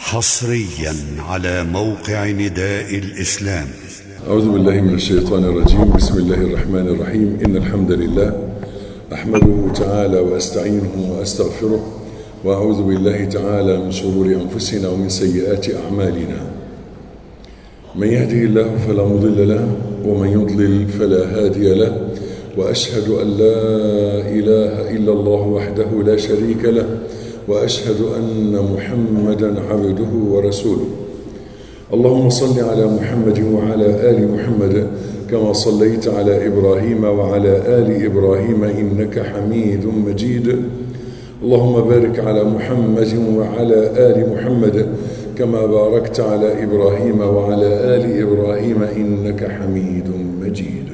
حصريا على موقع نداء الاسلام أعوذ بالله من الشيطان الرجيم بسم الله الرحمن الرحيم إن الحمد لله أحمده تعالى وأستعينه وأستغفره وأعوذ بالله تعالى من شرور أنفسنا ومن سيئات أعمالنا من يهده الله فلا مضل له ومن يضلل فلا هادي له وأشهد أن لا إله إلا الله وحده لا شريك له وأشهد أن محمدا عبده ورسوله اللهم صل على محمد وعلى آل محمد كما صليت على إبراهيم وعلى آل إبراهيم إنك حميد مجيد اللهم بارك على محمد وعلى آل محمد كما باركت على إبراهيم وعلى آل إبراهيم إنك حميد مجيد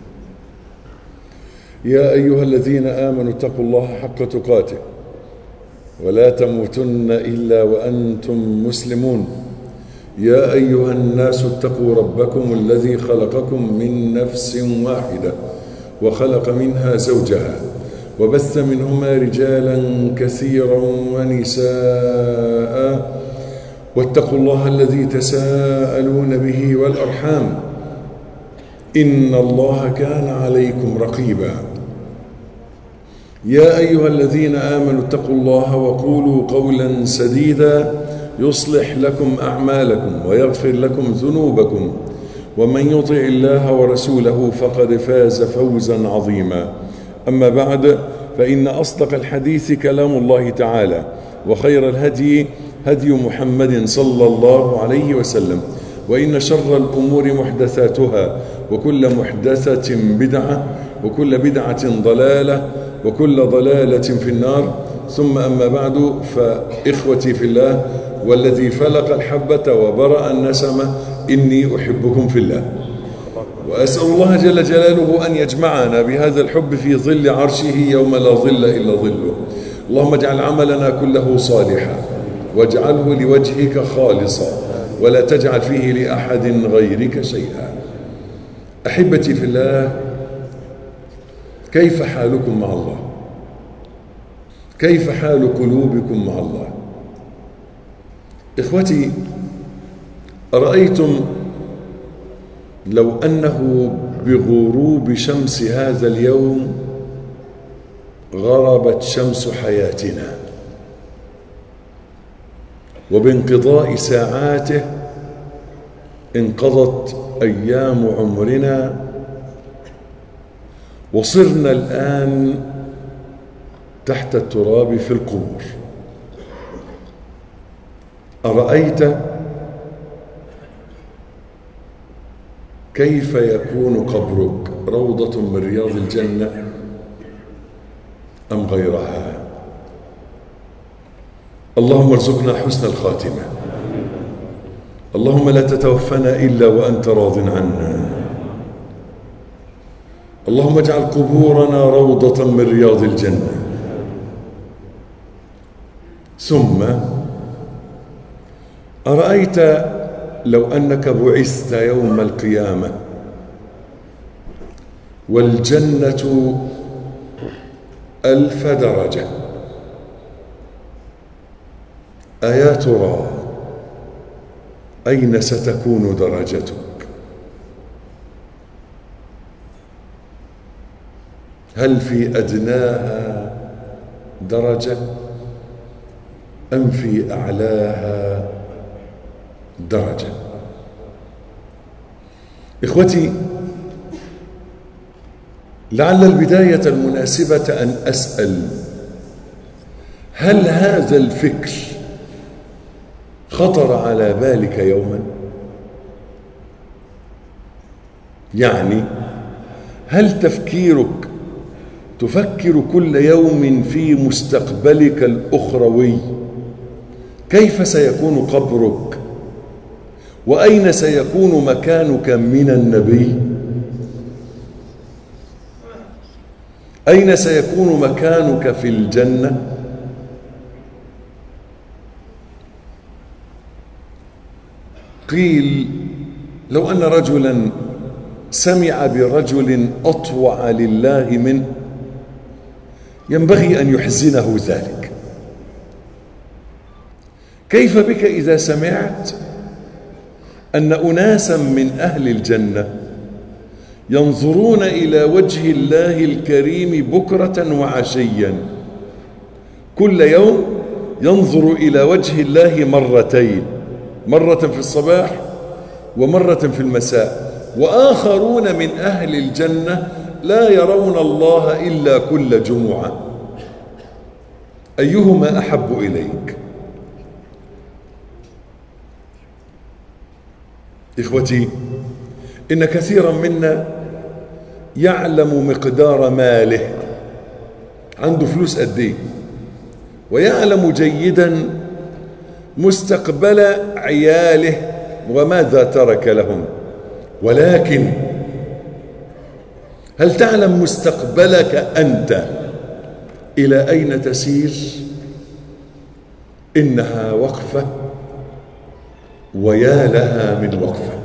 يا أيها الذين آمنوا اتقوا الله حق تقاته ولا تموتن إلا وأنتم مسلمون يا أيها الناس اتقوا ربكم الذي خلقكم من نفس واحدة وخلق منها زوجها وبث منهما رجالا كثيرا ونساء واتقوا الله الذي تساءلون به والأرحام إن الله كان عليكم رقيبا يا أيها الذين آمنوا اتقوا الله وقولوا قولا سديدا يصلح لكم أعمالكم ويغفر لكم ذنوبكم ومن يطع الله ورسوله فقد فاز فوزا عظيما أما بعد فإن أصدق الحديث كلام الله تعالى وخير الهدي هدي محمد صلى الله عليه وسلم وإن شر الأمور محدثاتها وكل محدثة بدعة وكل بدعة ضلالة وكل ضلالة في النار ثم أما بعد فإخوتي في الله والذي فلق الحبة وبرأ النسمة إني أحبكم في الله وأسأل الله جل جلاله أن يجمعنا بهذا الحب في ظل عرشه يوم لا ظل إلا ظله اللهم اجعل عملنا كله صالحا واجعله لوجهك خالصا ولا تجعل فيه لأحد غيرك شيئا أحبتي في الله كيف حالكم مع الله كيف حال قلوبكم مع الله إخوتي أرأيتم لو أنه بغروب شمس هذا اليوم غربت شمس حياتنا وبانقضاء ساعاته انقضت أيام عمرنا وصرنا الآن تحت التراب في القبور أرأيت كيف يكون قبرك روضة من رياض الجنة أم غيرها اللهم ارزقنا حسن الخاتمة اللهم لا تتوفنا إلا وأنت راض عنا اللهم اجعل قبورنا روضة من رياض الجنة ثم أرأيت لو أنك بعثت يوم القيامة والجنة ألف درجة أيا ترى أين ستكون درجتك هل في أدناها درجة أم في أعلاها درجة إخوتي لعل البداية المناسبة أن أسأل هل هذا الفكر خطر على بالك يوما يعني هل تفكيرك تفكر كل يوم في مستقبلك الأخروي كيف سيكون قبرك وأين سيكون مكانك من النبي أين سيكون مكانك في الجنة قيل لو أن رجلا سمع برجل أطوع لله منه ينبغي أن يحزنه ذلك كيف بك إذا سمعت أن أناسا من أهل الجنة ينظرون إلى وجه الله الكريم بكرة وعشيا كل يوم ينظر إلى وجه الله مرتين مرة في الصباح ومرة في المساء وآخرون من أهل الجنة لا يرون الله إلا كل جمعة أيهما أحب إليك إخوتي إن كثيرا منا يعلم مقدار ماله عنده فلوس قد ايه ويعلم جيدا مستقبل عياله وماذا ترك لهم ولكن هل تعلم مستقبلك أنت إلى أين تسير إنها وقفة ويا لها من وقفة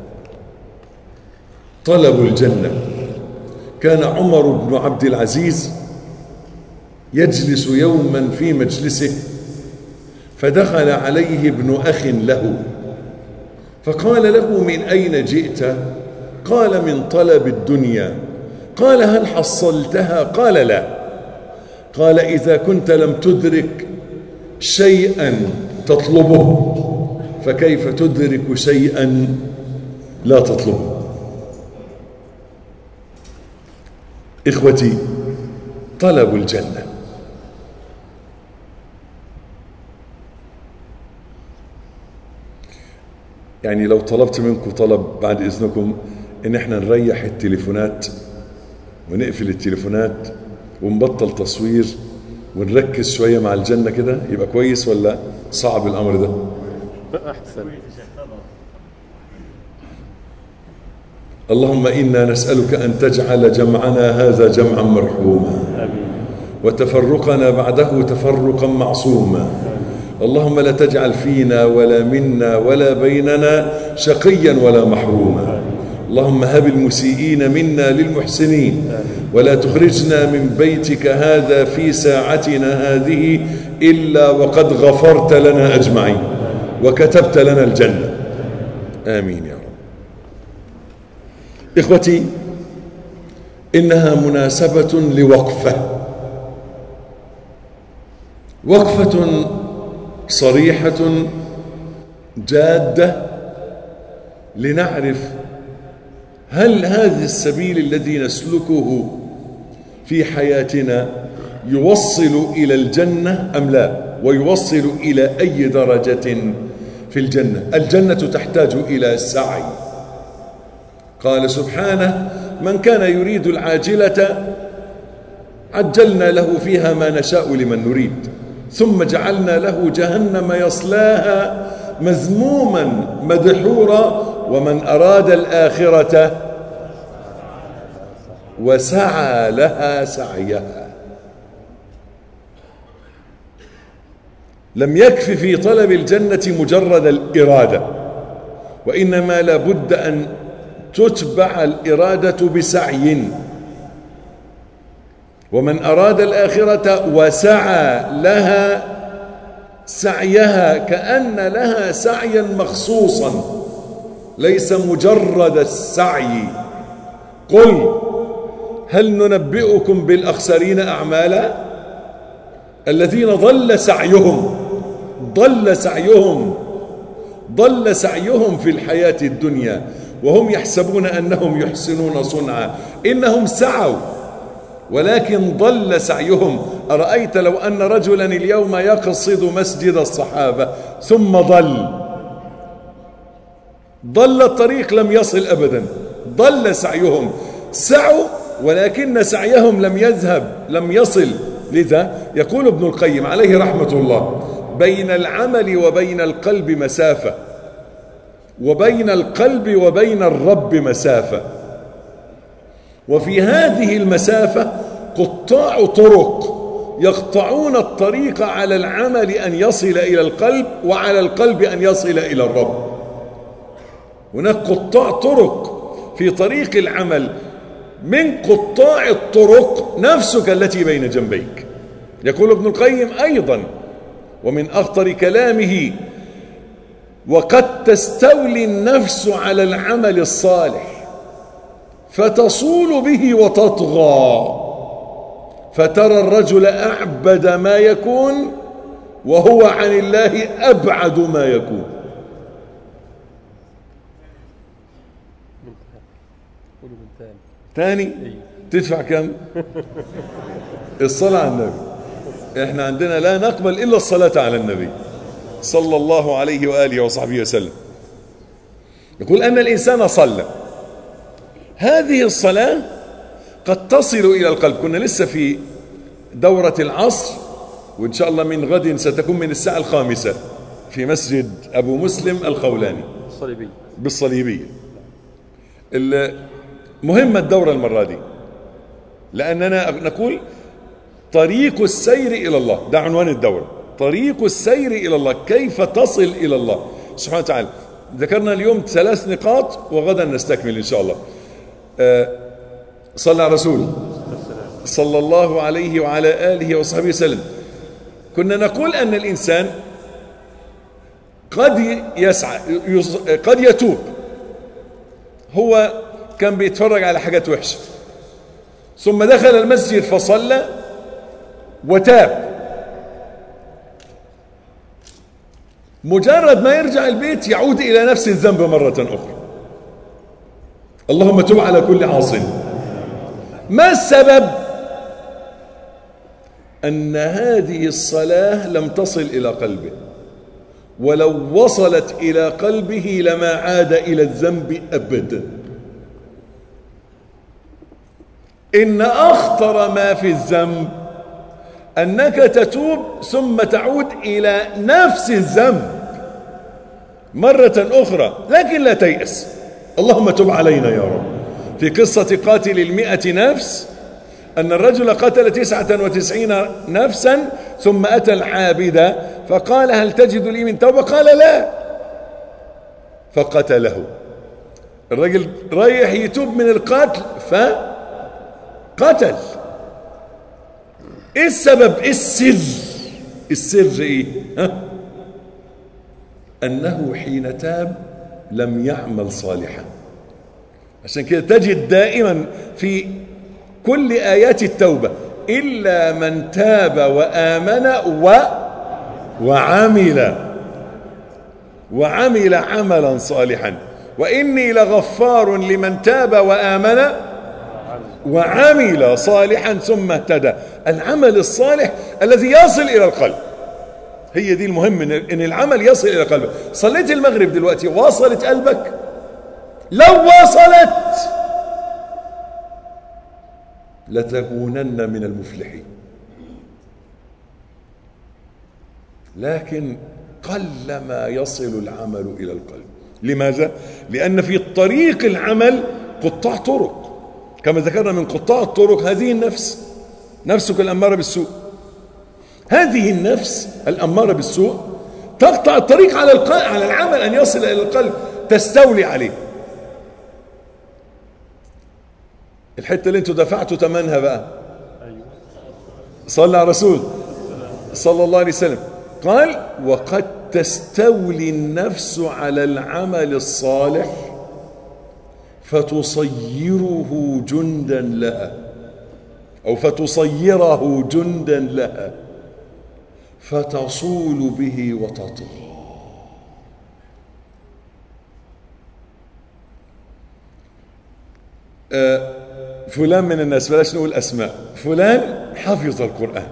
طلب الجنة كان عمر بن عبد العزيز يجلس يوما في مجلسه فدخل عليه ابن أخ له فقال له من أين جئت قال من طلب الدنيا قال هل حصلتها قال لا قال إذا كنت لم تدرك شيئا تطلبه فكيف تدرك شيئا لا تطلبه إخوتي طلب الجنة يعني لو طلبت منكم طلب بعد إذنكم إن احنا نريح التليفونات ونقفل التليفونات ونبطل تصوير ونركز شوية مع الجنة كده يبقى كويس ولا صعب الأمر ده أحسن اللهم إنا نسألك أن تجعل جمعنا هذا جمعا مرحوما آمين وتفرقنا بعده تفرقا معصوما اللهم لا تجعل فينا ولا منا ولا بيننا شقيا ولا محروما اللهم هب المسيئين منا للمحسنين ولا تخرجنا من بيتك هذا في ساعتنا هذه إلا وقد غفرت لنا أجمعين وكتبت لنا الجنة آمين يا رب إخوتي إنها مناسبة لوقفة وقفة صريحة جادة لنعرف هل هذا السبيل الذي نسلكه في حياتنا يوصل إلى الجنة أم لا ويوصل إلى أي درجة في الجنة الجنة تحتاج إلى سعي قال سبحانه من كان يريد العاجلة عجلنا له فيها ما نشاء لمن نريد ثم جعلنا له جهنم يصلاها مذموما مدحورا ومن أراد الآخرة وسعى لها سعيها لم يكف في طلب الجنة مجرد الإرادة وإنما لابد أن تتبع الإرادة بسعي ومن أراد الآخرة وسعى لها سعيها كأن لها سعيا مخصوصا ليس مجرد السعي قل هل ننبئكم بالأخسرين أعمالا الذين ضل سعيهم ضل سعيهم ضل سعيهم في الحياة الدنيا وهم يحسبون أنهم يحسنون صنعا إنهم سعوا ولكن ضل سعيهم أرأيت لو أن رجلا اليوم يقصد مسجد الصحابة ثم ضل ضل الطريق لم يصل أبدا ضل سعيهم سعوا ولكن سعيهم لم يذهب لم يصل لذا يقول ابن القيم عليه رحمة الله بين العمل وبين القلب مسافة وبين القلب وبين الرب مسافة وفي هذه المسافة قطاع طرق يقطعون الطريق على العمل أن يصل إلى القلب وعلى القلب أن يصل إلى الرب هناك قطاع طرق في طريق العمل من قطاع الطرق نفسك التي بين جنبيك يقول ابن القيم أيضا ومن أخطر كلامه وقد تستولي النفس على العمل الصالح فتصول به وتطغى فترى الرجل أعبد ما يكون وهو عن الله أبعد ما يكون قولوا من ثاني تاني تدفع كم الصلاة على النبي احنا عندنا لا نقبل إلا الصلاة على النبي صلى الله عليه وآله وصحبه وسلم يقول أن الإنسان صلى هذه الصلاة قد تصل إلى القلب كنا لسه في دورة العصر وإن شاء الله من غد ستكون من الساعة الخامسة في مسجد أبو مسلم الخولاني الصليبي بالصليبية ال- مهمة الدورة المرة دي لأننا نقول طريق السير إلى الله ده عنوان الدورة طريق السير إلى الله كيف تصل إلى الله سبحانه وتعالى ذكرنا اليوم ثلاث نقاط وغدا نستكمل إن شاء الله آه، صلى على رسول صلى الله عليه وعلى آله وصحبه وسلم كنا نقول أن الإنسان قد يسعى يص- قد يتوب هو كان بيتفرج على حاجات وحشة ثم دخل المسجد فصلى وتاب مجرد ما يرجع البيت يعود إلى نفس الذنب مرة أخرى اللهم تب على كل عاص ما السبب أن هذه الصلاة لم تصل إلى قلبه ولو وصلت إلى قلبه لما عاد إلى الذنب أبدا إن أخطر ما في الذنب أنك تتوب ثم تعود إلى نفس الذنب مرة أخرى لكن لا تيأس اللهم تب علينا يا رب في قصة قاتل المئة نفس أن الرجل قتل تسعة وتسعين نفسا ثم أتى العابد فقال هل تجد لي من توبة قال لا فقتله الرجل رايح يتوب من القتل فقتل ايه السبب ايه السر السر ايه ها؟ انه حين تاب لم يعمل صالحا عشان كده تجد دائما في كل ايات التوبه الا من تاب وامن و وعمل وعمل عملا صالحا واني لغفار لمن تاب وامن وعمل صالحا ثم اهتدى العمل الصالح الذي يصل الى القلب هي دي المهم ان إن العمل يصل الى قلبك صليت المغرب دلوقتي وصلت قلبك لو وصلت لتكونن من المفلحين لكن قل ما يصل العمل الى القلب لماذا لان في طريق العمل قطاع طرق كما ذكرنا من قطاع الطرق هذه النفس نفسك الاماره بالسوء هذه النفس الاماره بالسوء تقطع الطريق على القلب على العمل ان يصل الى القلب تستولي عليه الحته اللي انتوا دفعتوا ثمنها بقى صلى على رسول صلى الله عليه وسلم قال وقد تستولي النفس على العمل الصالح فتصيره جندا لها او فتصيره جندا لها فتصول به وتطغى آه، فلان من الناس بلاش نقول اسماء فلان حفظ القران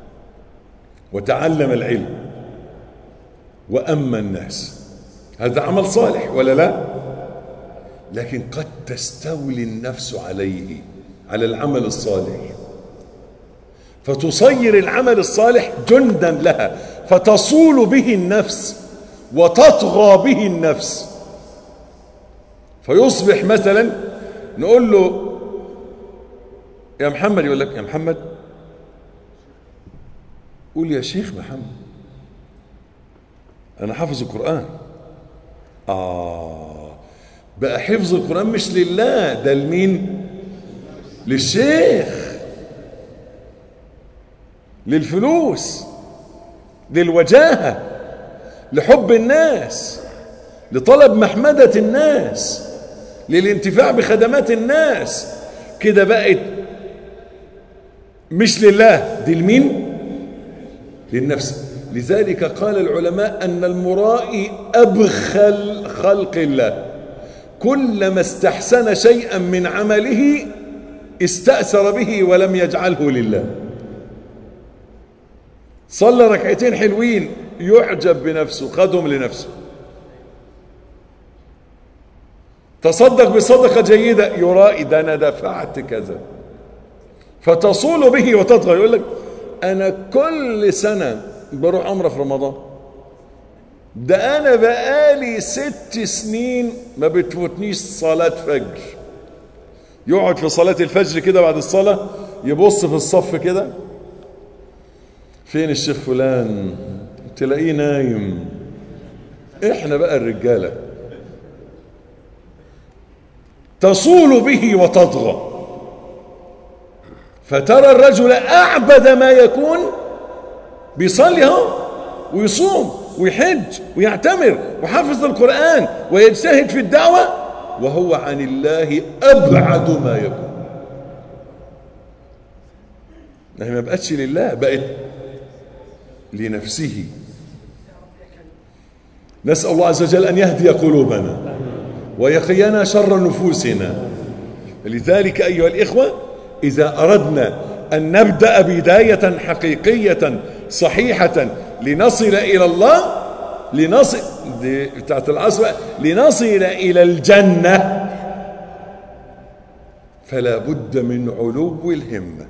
وتعلم العلم واما الناس هذا عمل صالح ولا لا لكن قد تستولي النفس عليه على العمل الصالح فتصير العمل الصالح جندا لها فتصول به النفس وتطغى به النفس فيصبح مثلا نقول له يا محمد يقول لك يا محمد قول يا شيخ محمد انا حافظ القران اه بقى حفظ القران مش لله ده لمين للشيخ للفلوس للوجاهة لحب الناس لطلب محمدة الناس للانتفاع بخدمات الناس كده بقت مش لله دي لمين للنفس لذلك قال العلماء أن المرائي أبخل خلق الله كلما استحسن شيئا من عمله استأثر به ولم يجعله لله صلى ركعتين حلوين يعجب بنفسه خدهم لنفسه تصدق بصدقة جيدة يرائي ده أنا دفعت كذا فتصول به وتطغى يقول لك أنا كل سنة بروح عمرة في رمضان ده أنا بقالي ست سنين ما بتفوتنيش صلاة فجر يقعد في صلاة الفجر كده بعد الصلاة يبص في الصف كده فين الشيخ فلان تلاقيه نايم احنا بقى الرجاله تصول به وتطغى فترى الرجل أعبد ما يكون بيصلي اهو ويصوم ويحج ويعتمر وحافظ القرآن ويجتهد في الدعوة وهو عن الله أبعد ما يكون يعني ما بقتش لله بقت لنفسه نسأل الله عز وجل أن يهدي قلوبنا ويقينا شر نفوسنا لذلك أيها الإخوة إذا أردنا أن نبدأ بداية حقيقية صحيحة لنصل إلى الله لنصل دي بتاعت العصر لنصل إلى الجنة فلا بد من علو الهمة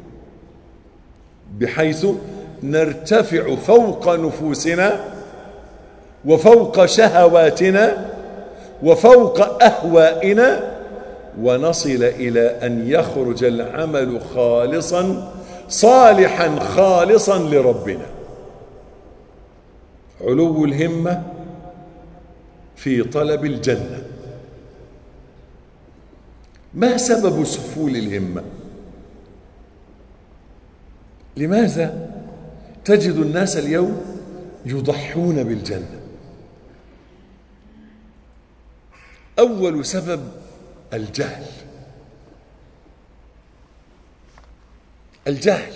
بحيث نرتفع فوق نفوسنا وفوق شهواتنا وفوق أهوائنا ونصل إلى أن يخرج العمل خالصا صالحا خالصا لربنا علو الهمة في طلب الجنة ما سبب سفول الهمة لماذا تجد الناس اليوم يضحون بالجنة أول سبب الجهل الجهل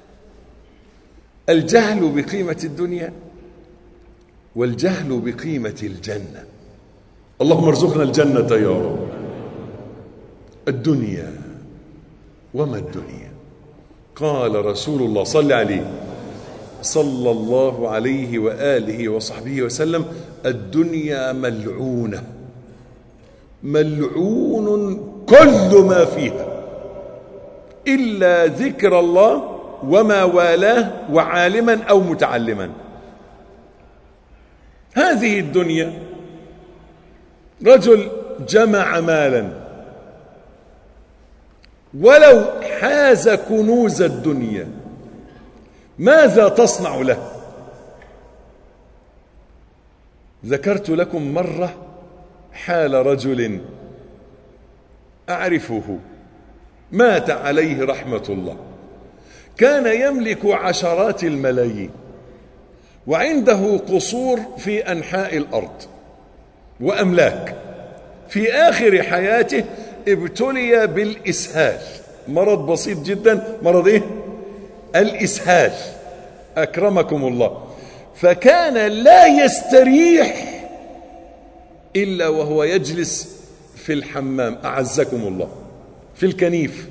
الجهل بقيمة الدنيا والجهل بقيمة الجنة اللهم ارزقنا الجنة يا رب الدنيا وما الدنيا قال رسول الله صلى عليه صلى الله عليه وآله وصحبه وسلم الدنيا ملعونه ملعون كل ما فيها إلا ذكر الله وما والاه وعالما أو متعلما هذه الدنيا رجل جمع مالا ولو حاز كنوز الدنيا ماذا تصنع له ذكرت لكم مره حال رجل أعرفه مات عليه رحمة الله كان يملك عشرات الملايين وعنده قصور في أنحاء الأرض وأملاك في آخر حياته ابتلي بالإسهال مرض بسيط جدا مرض إيه؟ الإسهال أكرمكم الله فكان لا يستريح إلا وهو يجلس في الحمام أعزكم الله في الكنيف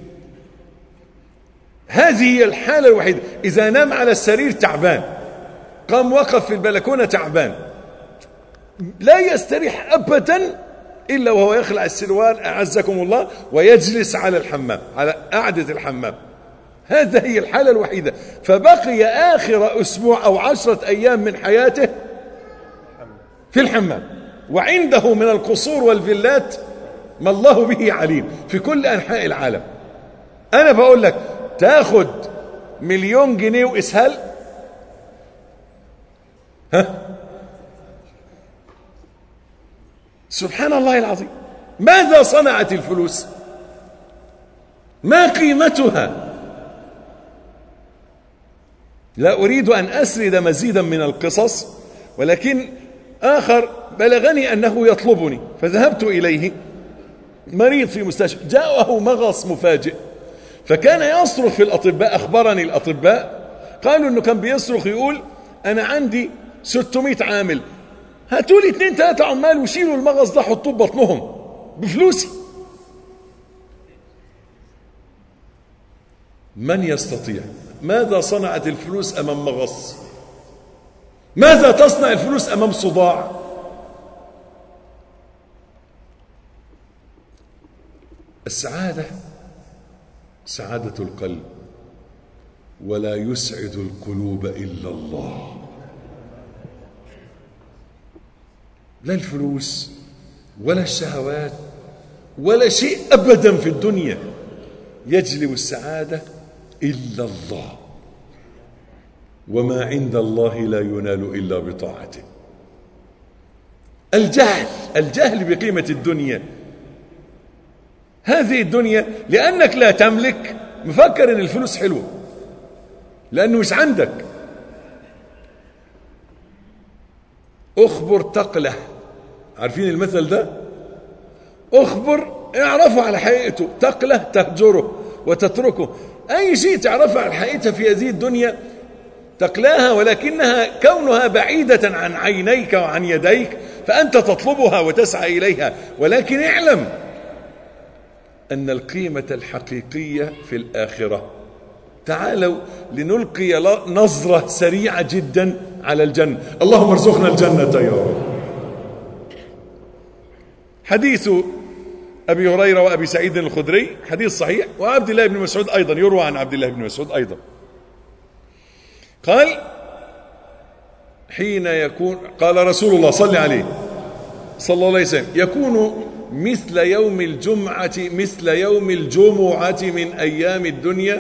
هذه هي الحالة الوحيدة إذا نام على السرير تعبان قام وقف في البلكونة تعبان لا يستريح أبدا إلا وهو يخلع السروال أعزكم الله ويجلس على الحمام على قعدة الحمام هذا هي الحالة الوحيدة فبقي آخر أسبوع أو عشرة أيام من حياته في الحمام وعنده من القصور والفيلات ما الله به عليم في كل أنحاء العالم أنا بقول لك تاخد مليون جنيه وإسهال ها سبحان الله العظيم ماذا صنعت الفلوس ما قيمتها لا أريد أن أسرد مزيدا من القصص ولكن آخر بلغني أنه يطلبني فذهبت إليه مريض في مستشفى جاءه مغص مفاجئ فكان يصرخ في الأطباء أخبرني الأطباء قالوا أنه كان بيصرخ يقول أنا عندي 600 عامل هاتوا لي اثنين ثلاثة عمال وشيلوا المغص ده حطوه ببطنهم بفلوسي من يستطيع ماذا صنعت الفلوس أمام مغص ماذا تصنع الفلوس أمام صداع السعادة سعادة القلب ولا يسعد القلوب إلا الله لا الفلوس ولا الشهوات ولا شيء أبدا في الدنيا يجلب السعادة إلا الله وما عند الله لا ينال إلا بطاعته الجهل الجهل بقيمة الدنيا هذه الدنيا لأنك لا تملك مفكر أن الفلوس حلوة لأنه مش عندك أخبر تقله عارفين المثل ده أخبر اعرفه على حقيقته تقله تهجره وتتركه أي شيء تعرفه على حقيقتها في هذه الدنيا تقلاها ولكنها كونها بعيدة عن عينيك وعن يديك فأنت تطلبها وتسعى إليها ولكن اعلم أن القيمة الحقيقية في الآخرة تعالوا لنلقي نظرة سريعة جدا على الجنة اللهم ارزقنا الجنة يا رب حديث أبي هريرة وأبي سعيد الخدري حديث صحيح وعبد الله بن مسعود أيضا يروى عن عبد الله بن مسعود أيضا قال حين يكون قال رسول الله صلى عليه صلى الله عليه وسلم يكون مثل يوم الجمعة مثل يوم الجمعة من أيام الدنيا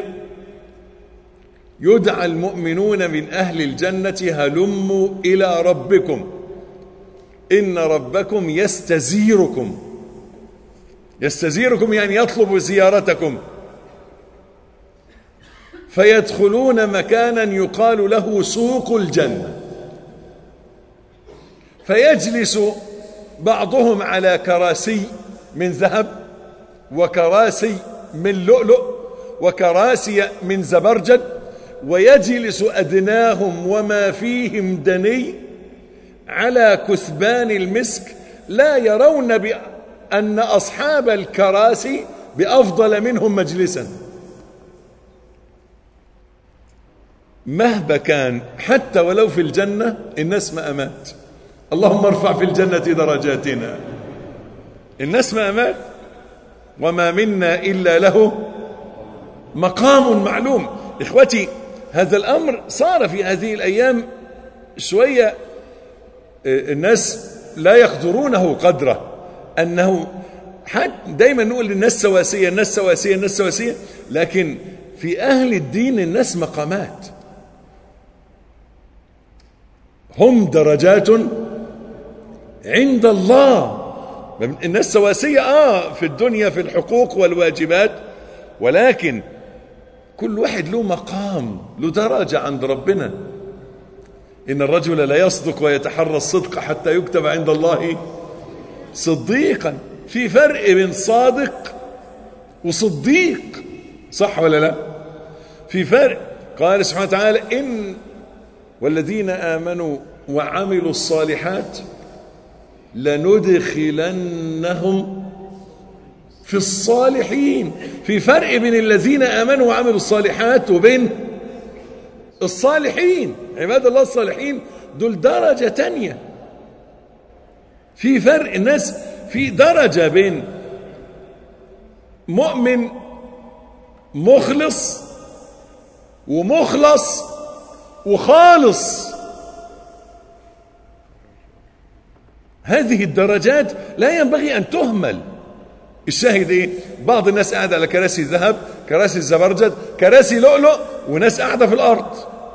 يدعى المؤمنون من أهل الجنة هلموا إلى ربكم إن ربكم يستزيركم يستزيركم يعني يطلب زيارتكم فيدخلون مكانا يقال له سوق الجنة فيجلس بعضهم على كراسي من ذهب وكراسي من لؤلؤ وكراسي من زبرجد ويجلس أدناهم وما فيهم دني على كثبان المسك لا يرون بأن أصحاب الكراسي بأفضل منهم مجلسا مهما كان حتى ولو في الجنة الناس مأمات اللهم ارفع في الجنة درجاتنا الناس مأمات وما منا إلا له مقام معلوم إخوتي هذا الأمر صار في هذه الأيام شوية الناس لا يقدرونه قدره أنه حتى دايما نقول للناس سواسية الناس سواسية الناس سواسية لكن في أهل الدين الناس مقامات هم درجات عند الله الناس سواسية آه في الدنيا في الحقوق والواجبات ولكن كل واحد له مقام له درجة عند ربنا إن الرجل لا يصدق ويتحرى الصدق حتى يكتب عند الله صديقا في فرق بين صادق وصديق صح ولا لا في فرق قال سبحانه وتعالى إن والذين آمنوا وعملوا الصالحات لندخلنهم في الصالحين في فرق بين الذين آمنوا وعملوا الصالحات وبين الصالحين عباد الله الصالحين دول درجة تانية في فرق الناس في درجة بين مؤمن مخلص ومخلص وخالص هذه الدرجات لا ينبغي أن تهمل الشاهد ايه بعض الناس قاعدة على كراسي ذهب كراسي الزبرجد كراسي لؤلؤ وناس قاعدة في الأرض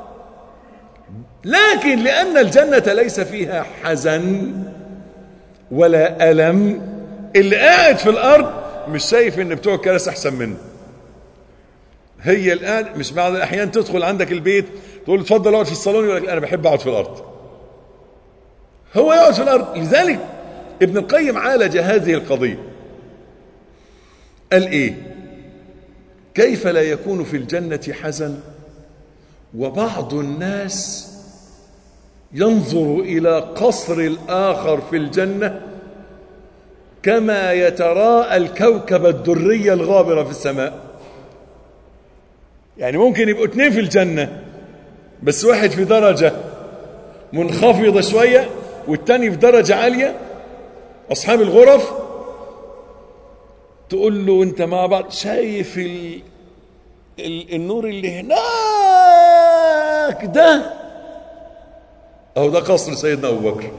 لكن لأن الجنة ليس فيها حزن ولا ألم اللي قاعد في الأرض مش شايف ان بتوع الكراسي أحسن منه هي الآن مش بعض الأحيان تدخل عندك البيت تقول له اتفضل اقعد في الصالون يقول لك انا بحب اقعد في الارض هو يقعد في الارض لذلك ابن القيم عالج هذه القضيه قال ايه كيف لا يكون في الجنه حزن وبعض الناس ينظر الى قصر الاخر في الجنه كما يتراءى الكوكب الدري الغابره في السماء يعني ممكن يبقوا اتنين في الجنه بس واحد في درجه منخفضه شويه والتاني في درجه عاليه اصحاب الغرف تقول له انت مع بعض شايف ال... ال... النور اللي هناك ده اهو ده قصر سيدنا ابو بكر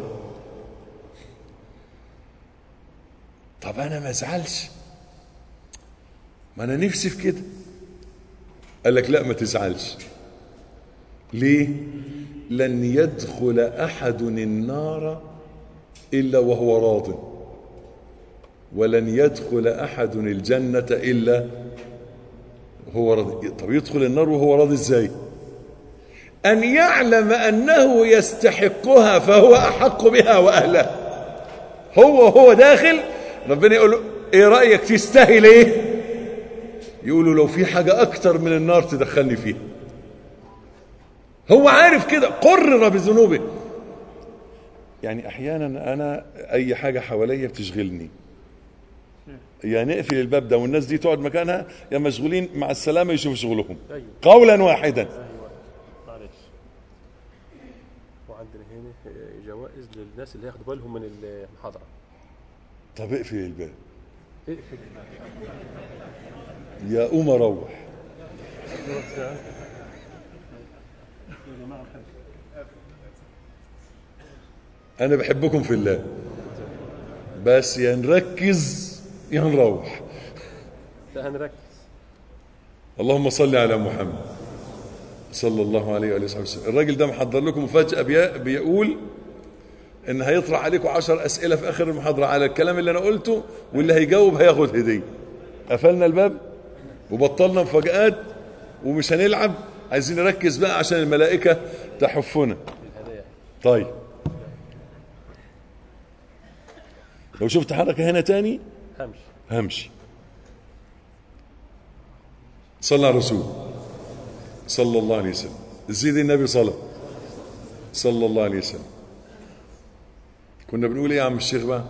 طب انا ما ازعلش ما انا نفسي في كده قال لك لا ما تزعلش ليه لن يدخل احد النار الا وهو راضٍ ولن يدخل أحد الجنة إلا هو راضي طب يدخل النار وهو راضي ازاي أن يعلم أنه يستحقها فهو أحق بها وأهلها هو هو داخل ربنا يقول له ايه رأيك تستاهل ايه يقولوا لو في حاجة أكتر من النار تدخلني فيها هو عارف كده قرر بذنوبه يعني أحيانا أنا أي حاجة حواليا بتشغلني يا نقفل الباب ده والناس دي تقعد مكانها يا مشغولين مع السلامة يشوفوا شغلهم أيوة. قولا واحدا ايوه معلش وعندنا هنا جوائز للناس اللي ياخدوا بالهم من المحاضره طب اقفل الباب اقفل يا قوم اروح انا بحبكم في الله بس يا نركز يا نروح لا هنركز اللهم صل على محمد صلى الله عليه وآله وصحبه وسلم الراجل ده محضر لكم مفاجأة بي- بيقول ان هيطرح عليكم عشر أسئلة في آخر المحاضرة على الكلام اللي أنا قلته واللي هيجاوب هياخد هدية قفلنا الباب وبطلنا مفاجآت ومش هنلعب عايزين نركز بقى عشان الملائكة تحفنا الهدايا طيب لو شفت حركة هنا تاني همش همشي صلى على الرسول صلى الله عليه وسلم زيد النبي صلى صلى الله عليه وسلم كنا بنقول ايه يا عم الشيخ بقى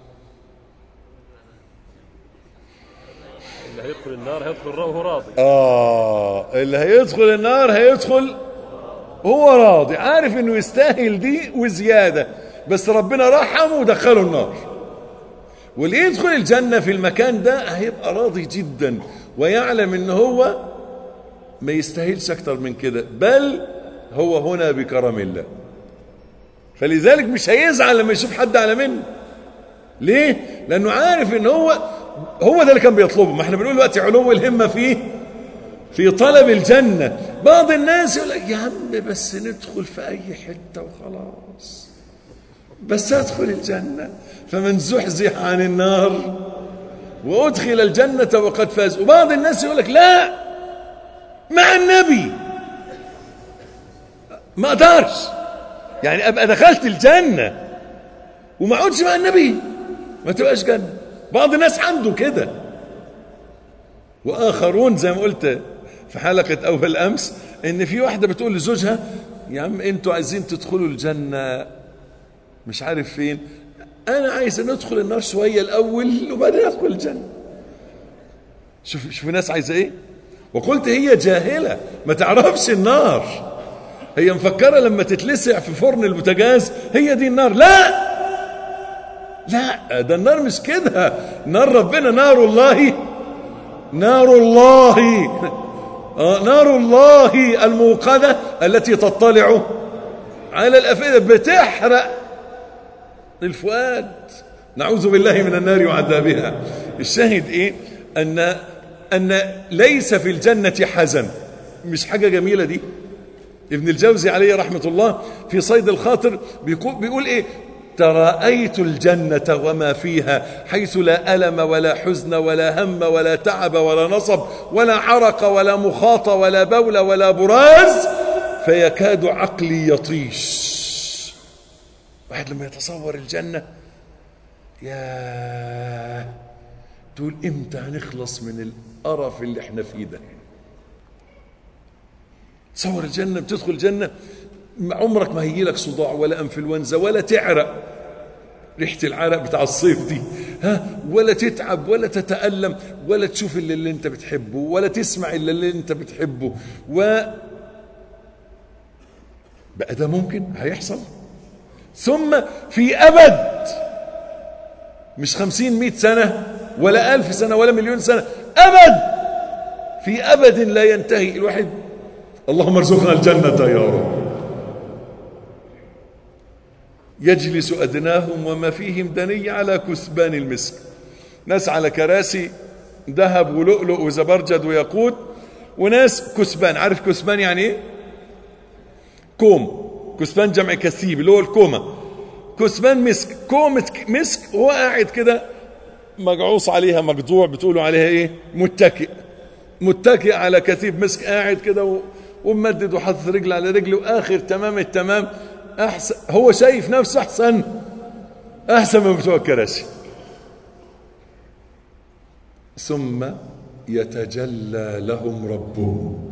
اللي هيدخل النار هيدخل وهو راضي اه اللي هيدخل النار هيدخل هو راضي عارف انه يستاهل دي وزياده بس ربنا رحمه ودخله النار واللي يدخل الجنه في المكان ده هيبقى راضي جدا ويعلم ان هو ما يستاهلش اكتر من كده بل هو هنا بكرم الله فلذلك مش هيزعل لما يشوف حد اعلى منه ليه لانه عارف ان هو هو ده اللي كان بيطلبه ما احنا بنقول دلوقتي علو الهمه فيه في طلب الجنة بعض الناس يقول لك يا عم بس ندخل في أي حتة وخلاص بس أدخل الجنة فمن زحزح عن النار وأدخل الجنة وقد فاز وبعض الناس يقول لك لا مع النبي ما أقدرش يعني أبقى دخلت الجنة وما أقعدش مع النبي ما تبقاش جنة بعض الناس عنده كده واخرون زي ما قلت في حلقه اول امس ان في واحده بتقول لزوجها يا عم انتوا عايزين تدخلوا الجنه مش عارف فين انا عايز ندخل النار شويه الاول وبعدين ادخل الجنه شوف شوف الناس عايزه ايه وقلت هي جاهله ما تعرفش النار هي مفكره لما تتلسع في فرن البوتاجاز هي دي النار لا لا ده النار مش كده نار ربنا نار الله نار الله آه، نار الله الموقدة التي تطلع على الأفئدة بتحرق الفؤاد نعوذ بالله من النار وعذابها الشاهد ايه ان ان ليس في الجنة حزن مش حاجة جميلة دي ابن الجوزي عليه رحمة الله في صيد الخاطر بيقول, بيقول ايه تراءيت الجنة وما فيها حيث لا ألم ولا حزن ولا هم ولا تعب ولا نصب ولا عرق ولا مخاط ولا بول ولا براز فيكاد عقلي يطيش واحد لما يتصور الجنة يا تقول امتى هنخلص من القرف اللي احنا فيه ده تصور الجنة بتدخل الجنة عمرك ما هيجي لك صداع ولا انفلونزا ولا تعرق ريحة العرق بتاع الصيف دي ها ولا تتعب ولا تتألم ولا تشوف اللي, اللي انت بتحبه ولا تسمع اللي, اللي انت بتحبه و بقى ده ممكن هيحصل ثم في أبد مش خمسين مئة سنة ولا ألف سنة ولا مليون سنة أبد في أبد لا ينتهي الواحد اللهم ارزقنا الجنة يا رب يجلس أدناهم وما فيهم دني على كثبان المسك ناس على كراسي ذهب ولؤلؤ وزبرجد وياقوت وناس كثبان عارف كثبان يعني ايه كوم كثبان جمع كثيب اللي هو الكومة كثبان مسك كومة مسك وهو قاعد كده مجعوص عليها مقطوع بتقولوا عليها ايه متكئ متكئ على كثيب مسك قاعد كده و... وممدد وحاطط رجل على رجل واخر تمام التمام احسن هو شايف نفسه احسن احسن من بتوع الكراسي ثم يتجلى لهم ربهم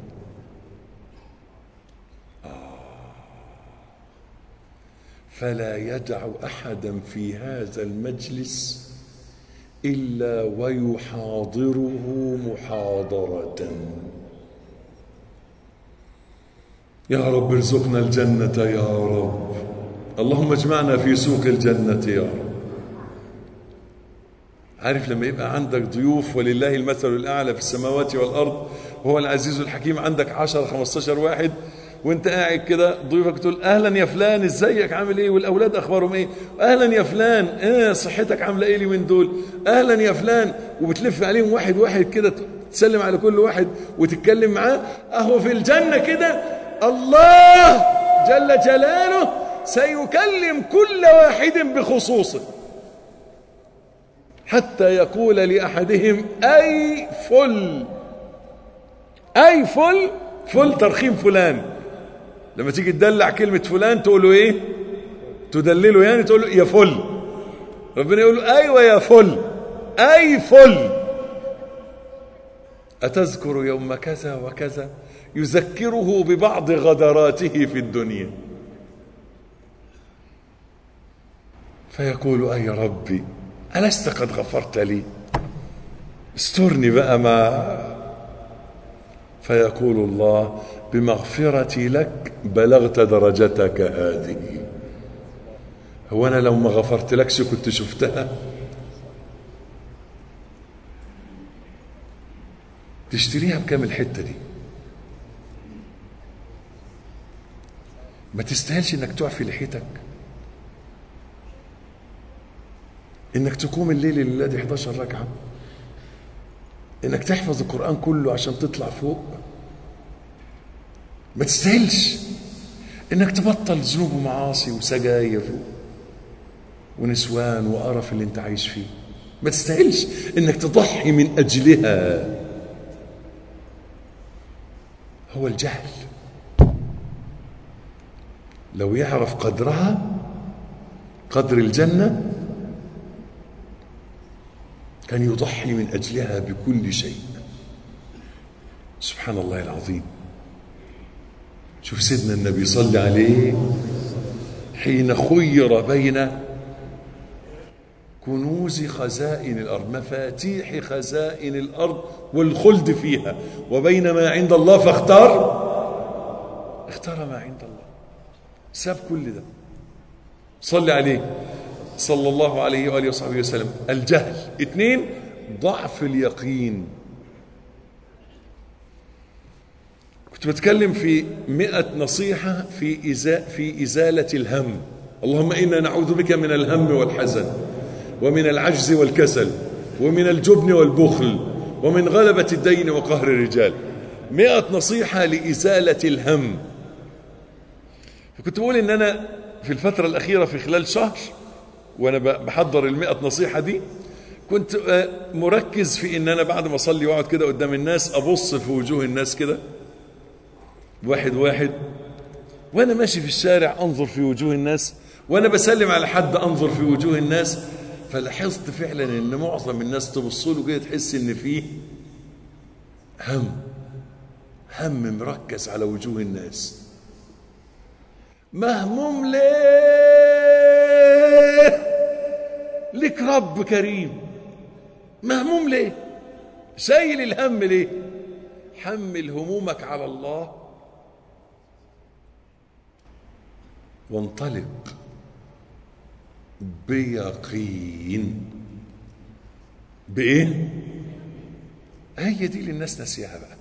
فلا يدع احدا في هذا المجلس الا ويحاضره محاضره يا رب ارزقنا الجنه يا رب اللهم اجمعنا في سوق الجنه يا رب عارف لما يبقى عندك ضيوف ولله المثل الاعلى في السماوات والارض وهو العزيز الحكيم عندك 10 15 واحد وانت قاعد كده ضيوفك تقول اهلا يا فلان ازيك عامل ايه والاولاد اخبارهم ايه اهلا يا فلان ايه صحتك عامله ايه اليومين دول اهلا يا فلان وبتلف عليهم واحد واحد كده تسلم على كل واحد وتتكلم معاه اهو في الجنه كده الله جل جلاله سيكلم كل واحد بخصوصه حتى يقول لاحدهم اي فل اي فل فل ترخيم فلان لما تيجي تدلع كلمة فلان تقول له ايه تدلله يعني تقول له يا فل ربنا يقول له ايوه يا فل اي فل اتذكر يوم كذا وكذا يذكره ببعض غدراته في الدنيا فيقول اي ربي ألست قد غفرت لي استرني بقى ما فيقول الله بمغفرتي لك بلغت درجتك هذه هو أنا لو ما غفرت لكش كنت شفتها تشتريها بكام الحتة دي ما تستاهلش انك تعفي لحيتك انك تقوم الليل لله دي 11 ركعه انك تحفظ القران كله عشان تطلع فوق ما تستاهلش انك تبطل ذنوب ومعاصي وسجاير ونسوان وقرف اللي انت عايش فيه ما تستاهلش انك تضحي من اجلها هو الجهل لو يعرف قدرها قدر الجنه كان يضحي من اجلها بكل شيء سبحان الله العظيم شوف سيدنا النبي صلى عليه حين خير بين كنوز خزائن الارض مفاتيح خزائن الارض والخلد فيها وبين ما عند الله فاختار اختار ما عند الله ساب كل ده صلي عليه صلى الله عليه وآله وصحبه وسلم الجهل اثنين ضعف اليقين كنت بتكلم في مئة نصيحة في, إزاء في إزالة الهم اللهم إنا نعوذ بك من الهم والحزن ومن العجز والكسل ومن الجبن والبخل ومن غلبة الدين وقهر الرجال مئة نصيحة لإزالة الهم فكنت بقول إن أنا في الفترة الأخيرة في خلال شهر وانا بحضر المئة نصيحة دي كنت مركز في ان انا بعد ما اصلي واقعد كده قدام الناس ابص في وجوه الناس كده واحد واحد وانا ماشي في الشارع انظر في وجوه الناس وانا بسلم على حد انظر في وجوه الناس فلاحظت فعلا ان معظم الناس تبص له كده تحس ان فيه هم هم مركز على وجوه الناس مهموم ليه لك رب كريم مهموم ليه شايل الهم ليه حمل همومك على الله وانطلق بيقين بايه هي دي اللي الناس ناسيها بقى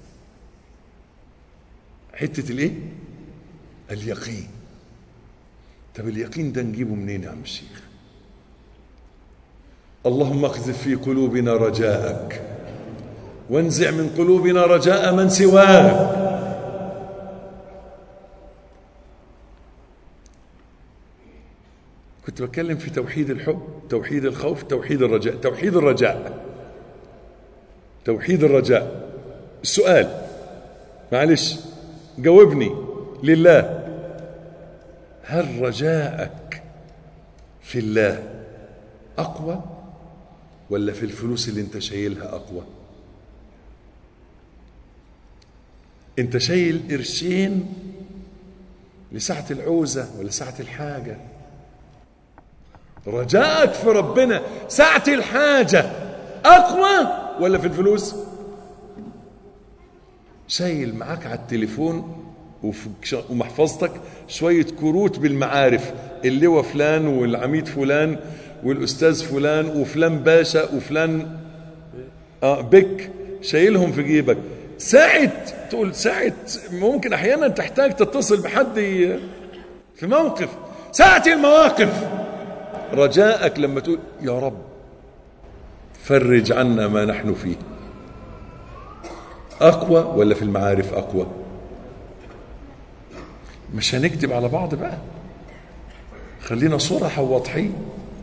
حته الايه اليقين طب اليقين ده نجيبه منين يا عم الشيخ اللهم اقذف في قلوبنا رجاءك وانزع من قلوبنا رجاء من سواك كنت بتكلم في توحيد الحب توحيد الخوف توحيد الرجاء توحيد الرجاء توحيد الرجاء السؤال معلش جاوبني لله هل رجاءك في الله أقوى ولا في الفلوس اللي انت شايلها أقوى انت شايل قرشين لساعة العوزة ولا ساعة الحاجة رجاءك في ربنا ساعة الحاجة أقوى ولا في الفلوس شايل معاك على التليفون وفي ومحفظتك شوية كروت بالمعارف اللواء فلان والعميد فلان والأستاذ فلان وفلان باشا وفلان آه بك شايلهم في جيبك ساعة تقول ساعة ممكن أحيانا تحتاج تتصل بحد في موقف ساعة المواقف رجاءك لما تقول يا رب فرج عنا ما نحن فيه أقوى ولا في المعارف أقوى مش هنكذب على بعض بقى خلينا صرحة وواضحين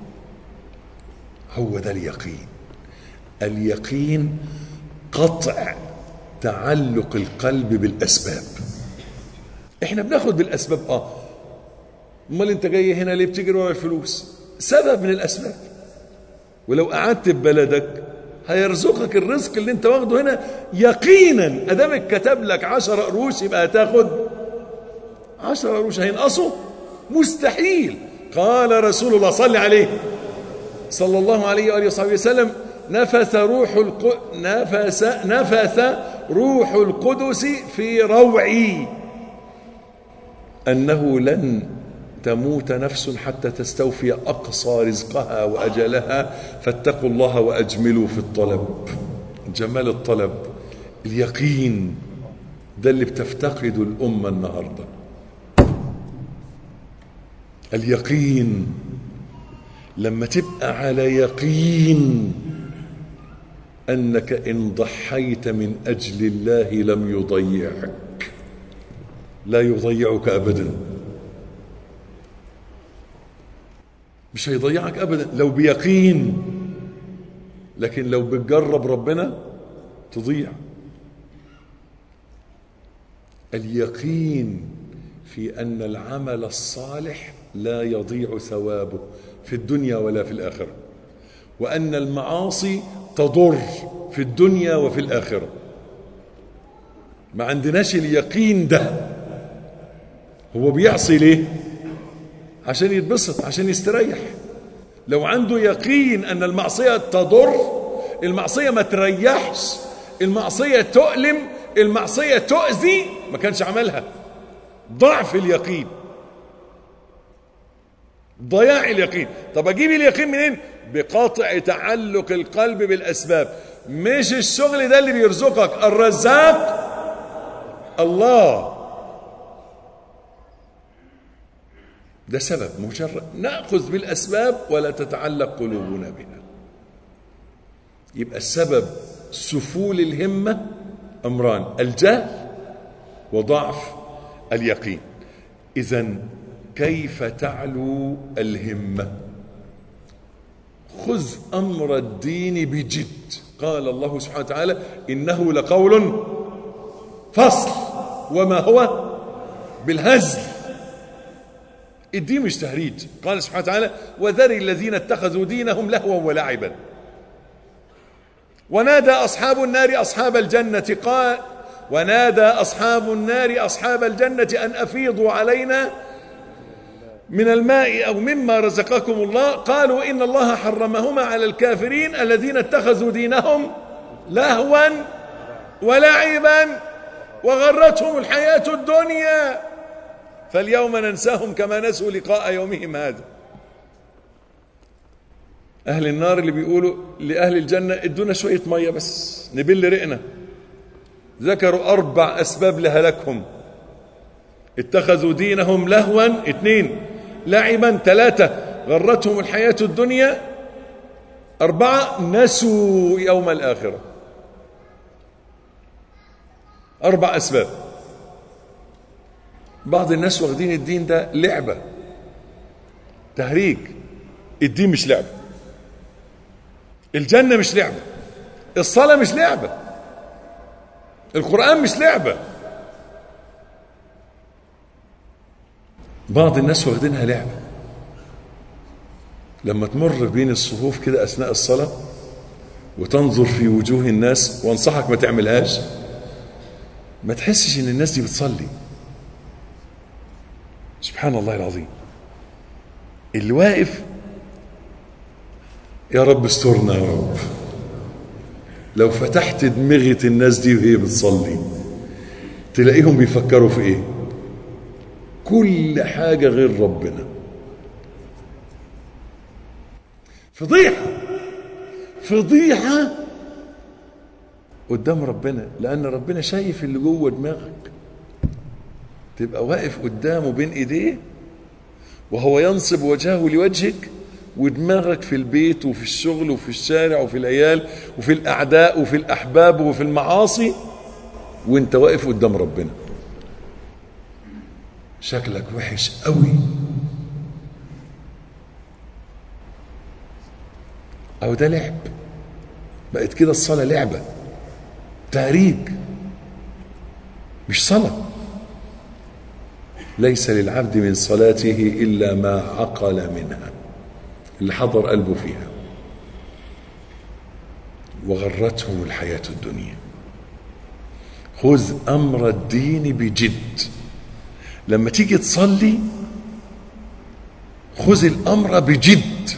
هو ده اليقين اليقين قطع تعلق القلب بالأسباب احنا بناخد بالأسباب اه امال انت جاي هنا ليه بتجري ورا الفلوس سبب من الأسباب ولو قعدت في بلدك هيرزقك الرزق اللي انت واخده هنا يقينا ادامك كتب لك عشر قروش يبقى هتاخد عشر قروش هينقصوا مستحيل قال رسول الله صلى عليه صلى الله عليه واله وصحبه وسلم نفث روح الق... نفث نفث روح القدس في روعي انه لن تموت نفس حتى تستوفي اقصى رزقها واجلها فاتقوا الله واجملوا في الطلب جمال الطلب اليقين ده اللي بتفتقده الامه النهارده اليقين لما تبقى على يقين انك ان ضحيت من اجل الله لم يضيعك لا يضيعك ابدا مش هيضيعك ابدا لو بيقين لكن لو بتجرب ربنا تضيع اليقين في ان العمل الصالح لا يضيع ثوابه في الدنيا ولا في الاخره وان المعاصي تضر في الدنيا وفي الاخره ما عندناش اليقين ده هو بيعصي ليه عشان يتبسط عشان يستريح لو عنده يقين ان المعصيه تضر المعصيه ما تريحش المعصيه تؤلم المعصيه تؤذي ما كانش عملها ضعف اليقين ضياع اليقين طب اجيب اليقين منين بقطع تعلق القلب بالاسباب مش الشغل ده اللي بيرزقك الرزاق الله ده سبب مجرد ناخذ بالاسباب ولا تتعلق قلوبنا بها يبقى السبب سفول الهمه امران الجهل وضعف اليقين اذا كيف تعلو الهمه خذ امر الدين بجد قال الله سبحانه وتعالى انه لقول فصل وما هو بالهزل الدين مش تهريج قال سبحانه وتعالى وذر الذين اتخذوا دينهم لهوا ولعبا ونادى أصحاب النار أصحاب الجنة قال ونادى أصحاب النار أصحاب الجنة أن أفيضوا علينا من الماء أو مما رزقكم الله قالوا إن الله حرمهما على الكافرين الذين اتخذوا دينهم لهوا ولعبا وغرتهم الحياة الدنيا فاليوم ننساهم كما نسوا لقاء يومهم هذا أهل النار اللي بيقولوا لأهل الجنة ادونا شوية مية بس نبل رئنا ذكروا أربع أسباب لهلاكهم اتخذوا دينهم لهوا اثنين لعبا ثلاثة غرتهم الحياة الدنيا أربعة نسوا يوم الآخرة أربع أسباب بعض الناس واخدين الدين ده لعبة تهريج الدين مش لعبة الجنة مش لعبة الصلاة مش لعبة القرآن مش لعبة بعض الناس واخدينها لعبة لما تمر بين الصفوف كده أثناء الصلاة وتنظر في وجوه الناس وانصحك ما تعملهاش ما تحسش ان الناس دي بتصلي سبحان الله العظيم اللي واقف يا رب استرنا يا رب لو فتحت دماغة الناس دي وهي بتصلي تلاقيهم بيفكروا في ايه كل حاجة غير ربنا فضيحة فضيحة قدام ربنا لأن ربنا شايف اللي جوه دماغك تبقى واقف قدامه بين ايديه وهو ينصب وجهه لوجهك ودماغك في البيت وفي الشغل وفي الشارع وفي العيال وفي الأعداء وفي الأحباب وفي المعاصي وانت واقف قدام ربنا شكلك وحش قوي أو ده لعب بقت كده الصلاة لعبة تهريج مش صلاة ليس للعبد من صلاته إلا ما عقل منها اللي حضر قلبه فيها وغرتهم الحياة الدنيا خذ أمر الدين بجد لما تيجي تصلي خذ الأمر بجد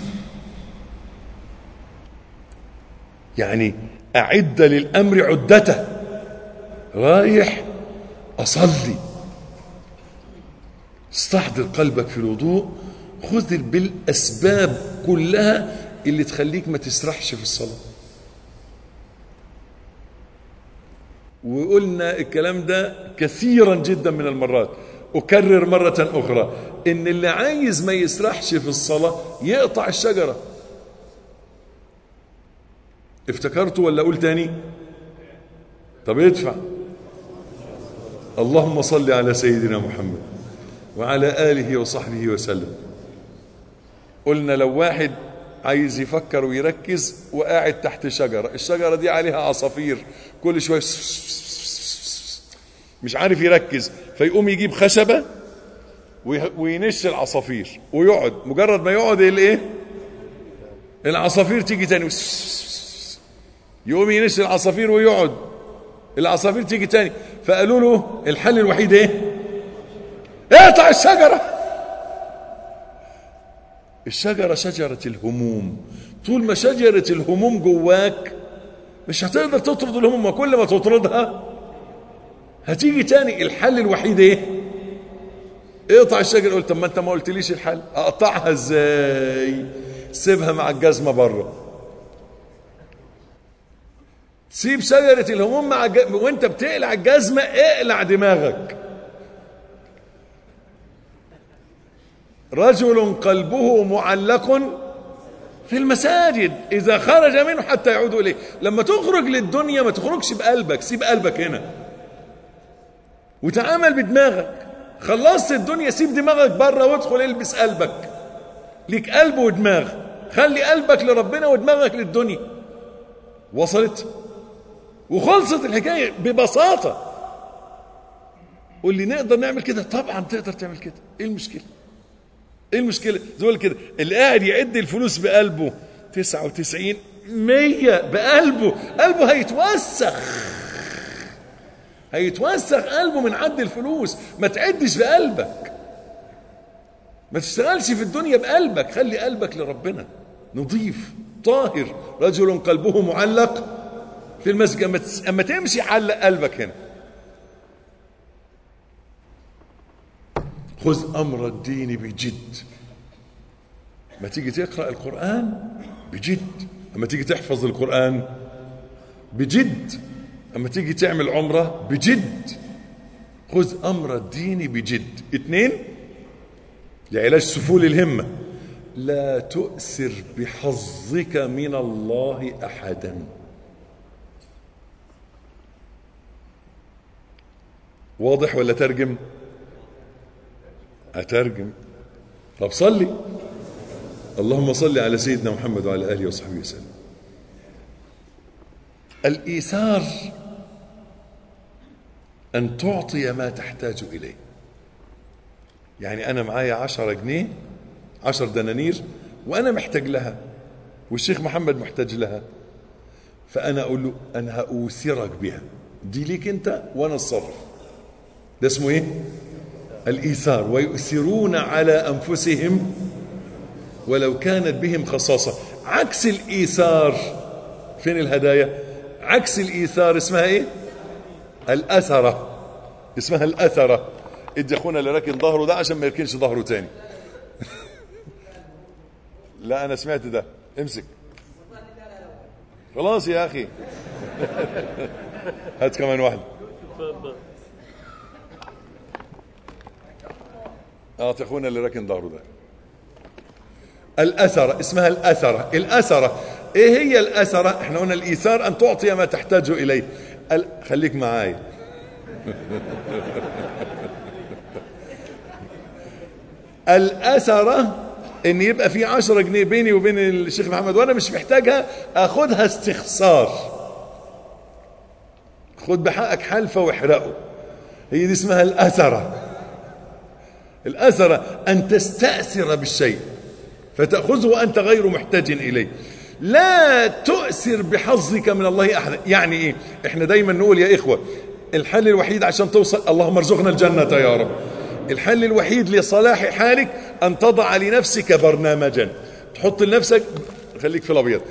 يعني أعد للأمر عدته رايح أصلي استحضر قلبك في الوضوء خذ بالأسباب كلها اللي تخليك ما تسرحش في الصلاة وقلنا الكلام ده كثيرا جدا من المرات أكرر مرة أخرى إن اللي عايز ما يسرحش في الصلاة يقطع الشجرة افتكرته ولا أقول تاني طب ادفع اللهم صل على سيدنا محمد وعلى آله وصحبه وسلم قلنا لو واحد عايز يفكر ويركز وقاعد تحت شجرة الشجرة دي عليها عصافير كل شوية مش عارف يركز فيقوم يجيب خشبة وينش العصافير ويقعد مجرد ما يقعد الايه العصافير تيجي تاني يقوم ينش العصافير ويقعد العصافير تيجي تاني فقالوا له الحل الوحيد ايه اقطع الشجرة الشجرة شجرة الهموم طول ما شجرة الهموم جواك مش هتقدر تطرد الهموم وكل ما تطردها هتيجي تاني الحل الوحيد ايه اقطع الشجرة قلت طب ما انت ما قلتليش الحل اقطعها ازاي سيبها مع الجزمة بره سيب شجرة الهموم مع الج... وانت بتقلع الجزمة اقلع دماغك رجل قلبه معلق في المساجد إذا خرج منه حتى يعود إليه لما تخرج للدنيا ما تخرجش بقلبك سيب قلبك هنا وتعامل بدماغك خلصت الدنيا سيب دماغك بره وادخل البس قلبك ليك قلب ودماغ خلي قلبك لربنا ودماغك للدنيا وصلت وخلصت الحكاية ببساطة قول لي نقدر نعمل كده طبعا تقدر تعمل كده ايه المشكله ايه المشكله زول كده اللي قاعد يعد الفلوس بقلبه 99 100 بقلبه قلبه هيتوسخ هيتوسخ قلبه من عد الفلوس ما تعدش بقلبك ما تشتغلش في الدنيا بقلبك خلي قلبك لربنا نظيف طاهر رجل قلبه معلق في المسجد اما تس- اما تمشي علق قلبك هنا خذ امر الدين بجد ما تيجي تقرا القران بجد اما تيجي تحفظ القران بجد اما تيجي تعمل عمره بجد خذ امر الدين بجد اثنين لعلاج سفول الهمه لا تؤثر بحظك من الله احدا واضح ولا ترجم اترجم طب صلي اللهم صل على سيدنا محمد وعلى اله وصحبه وسلم الايثار ان تعطي ما تحتاج اليه يعني انا معايا عشرة جنيه عشر دنانير وانا محتاج لها والشيخ محمد محتاج لها فانا اقول له انا هاوثرك بها دي ليك انت وانا اتصرف ده اسمه ايه الايثار ويؤثرون على انفسهم ولو كانت بهم خصاصه عكس الايثار فين الهدايا عكس الايثار اسمها ايه الاثره اسمها الاثره ادي اخونا اللي راكن ظهره ده عشان ما يركنش ظهره تاني لا انا سمعت ده امسك خلاص يا اخي هات كمان واحده اعطي اخونا اللي راكن ظهره ده الأثرة اسمها الأثرة الأثرة ايه هي الأثرة احنا قلنا الإيثار أن تعطي ما تحتاج إليه ال... خليك معايا الأثرة ان يبقى في عشرة جنيه بيني وبين الشيخ محمد وانا مش محتاجها اخدها استخسار خد بحقك حلفة واحرقه هي دي اسمها الأثرة الأثرة أن تستأثر بالشيء فتأخذه وأنت غير محتاج إليه لا تؤثر بحظك من الله أحدا يعني إيه إحنا دايما نقول يا إخوة الحل الوحيد عشان توصل اللهم ارزقنا الجنة يا رب الحل الوحيد لصلاح حالك أن تضع لنفسك برنامجا تحط لنفسك خليك في الأبيض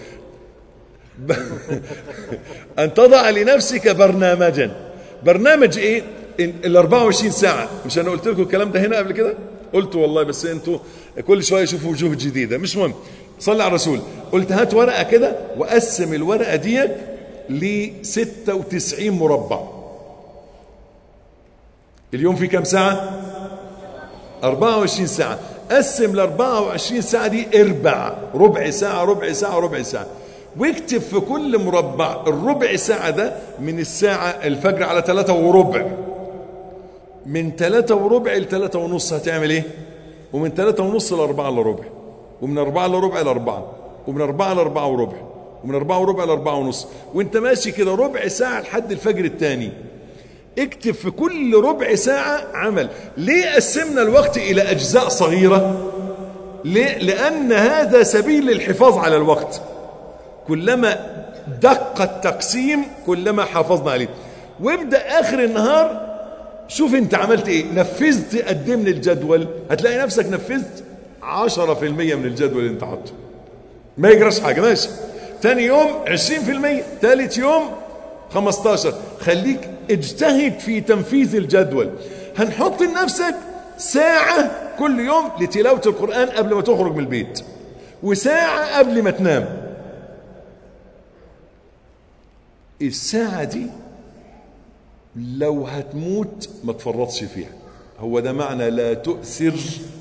أن تضع لنفسك برنامجا برنامج إيه ال 24 ساعة مش أنا قلت لكم الكلام ده هنا قبل كده قلت والله بس أنتوا كل شوية شوفوا وجوه جديدة مش مهم صلي على الرسول قلت هات ورقة كده وقسم الورقة ديت ل 96 مربع اليوم في كم ساعة 24 ساعة قسم ل 24 ساعة دي اربع ربع ساعة ربع ساعة ربع ساعة واكتب في كل مربع الربع ساعة ده من الساعة الفجر على ثلاثة وربع من ثلاثة وربع لثلاثة ونص هتعمل ايه ومن ثلاثة ونص لأربعة إلا ربع ومن أربعة إلا ربع لأربعة ومن أربعة لأربعة وربع ومن أربعة وربع لأربعة ونص وانت ماشي كده ربع ساعة لحد الفجر الثاني اكتب في كل ربع ساعة عمل ليه قسمنا الوقت إلى أجزاء صغيرة ليه؟ لأن هذا سبيل للحفاظ على الوقت كلما دق التقسيم كلما حافظنا عليه وابدأ آخر النهار شوف انت عملت ايه نفذت قد ايه من الجدول هتلاقي نفسك نفذت 10% من الجدول اللي انت حاطه ما يجراش حاجه ماشي تاني يوم 20% تالت يوم 15 خليك اجتهد في تنفيذ الجدول هنحط لنفسك ساعة كل يوم لتلاوة القرآن قبل ما تخرج من البيت وساعة قبل ما تنام الساعة دي لو هتموت ما تفرطش فيها هو ده معنى لا تؤثر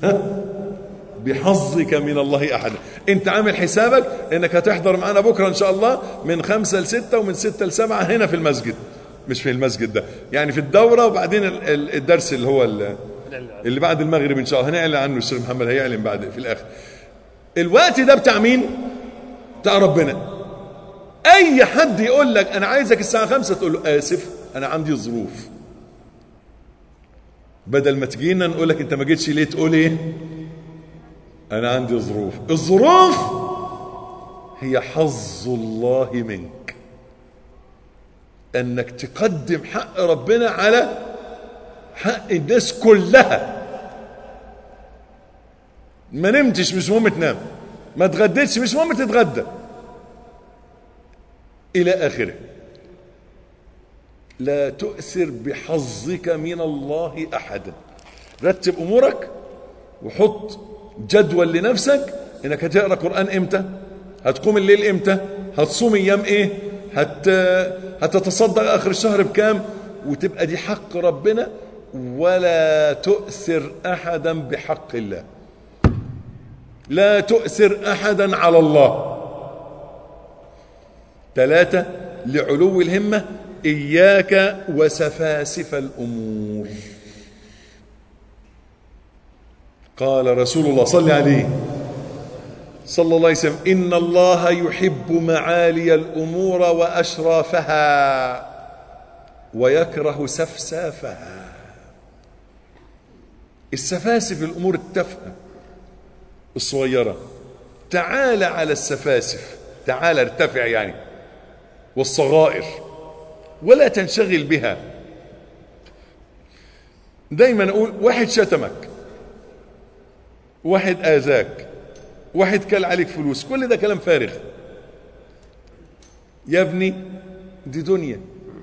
بحظك من الله أحد انت عامل حسابك انك هتحضر معنا بكرة ان شاء الله من خمسة لستة ومن ستة لسبعة هنا في المسجد مش في المسجد ده يعني في الدورة وبعدين الدرس اللي هو اللي بعد المغرب ان شاء الله هنعلن عنه الشيخ محمد هيعلن بعد في الاخر الوقت ده بتاع مين بتاع ربنا اي حد يقول لك انا عايزك الساعة خمسة تقول له اسف انا عندي ظروف بدل ما تجينا نقول لك انت ما جيتش ليه تقول ايه انا عندي ظروف الظروف هي حظ الله منك انك تقدم حق ربنا على حق الناس كلها ما نمتش مش مهم تنام ما تغديتش مش مهم تتغدى الى اخره لا تؤثر بحظك من الله احدا رتب امورك وحط جدول لنفسك انك هتقرا قران امتى هتقوم الليل امتى هتصوم ايام ايه هت هتتصدق اخر الشهر بكام وتبقى دي حق ربنا ولا تؤثر احدا بحق الله لا تؤثر احدا على الله ثلاثة لعلو الهمة إياك وسفاسف الأمور قال رسول الله صلى عليه صلى الله عليه وسلم إن الله يحب معالي الأمور وأشرافها ويكره سفسافها السفاسف الأمور التافهة الصغيرة تعال على السفاسف تعال ارتفع يعني والصغائر ولا تنشغل بها دايما اقول واحد شتمك واحد اذاك واحد كل عليك فلوس كل ده كلام فارغ يا ابني دي دنيا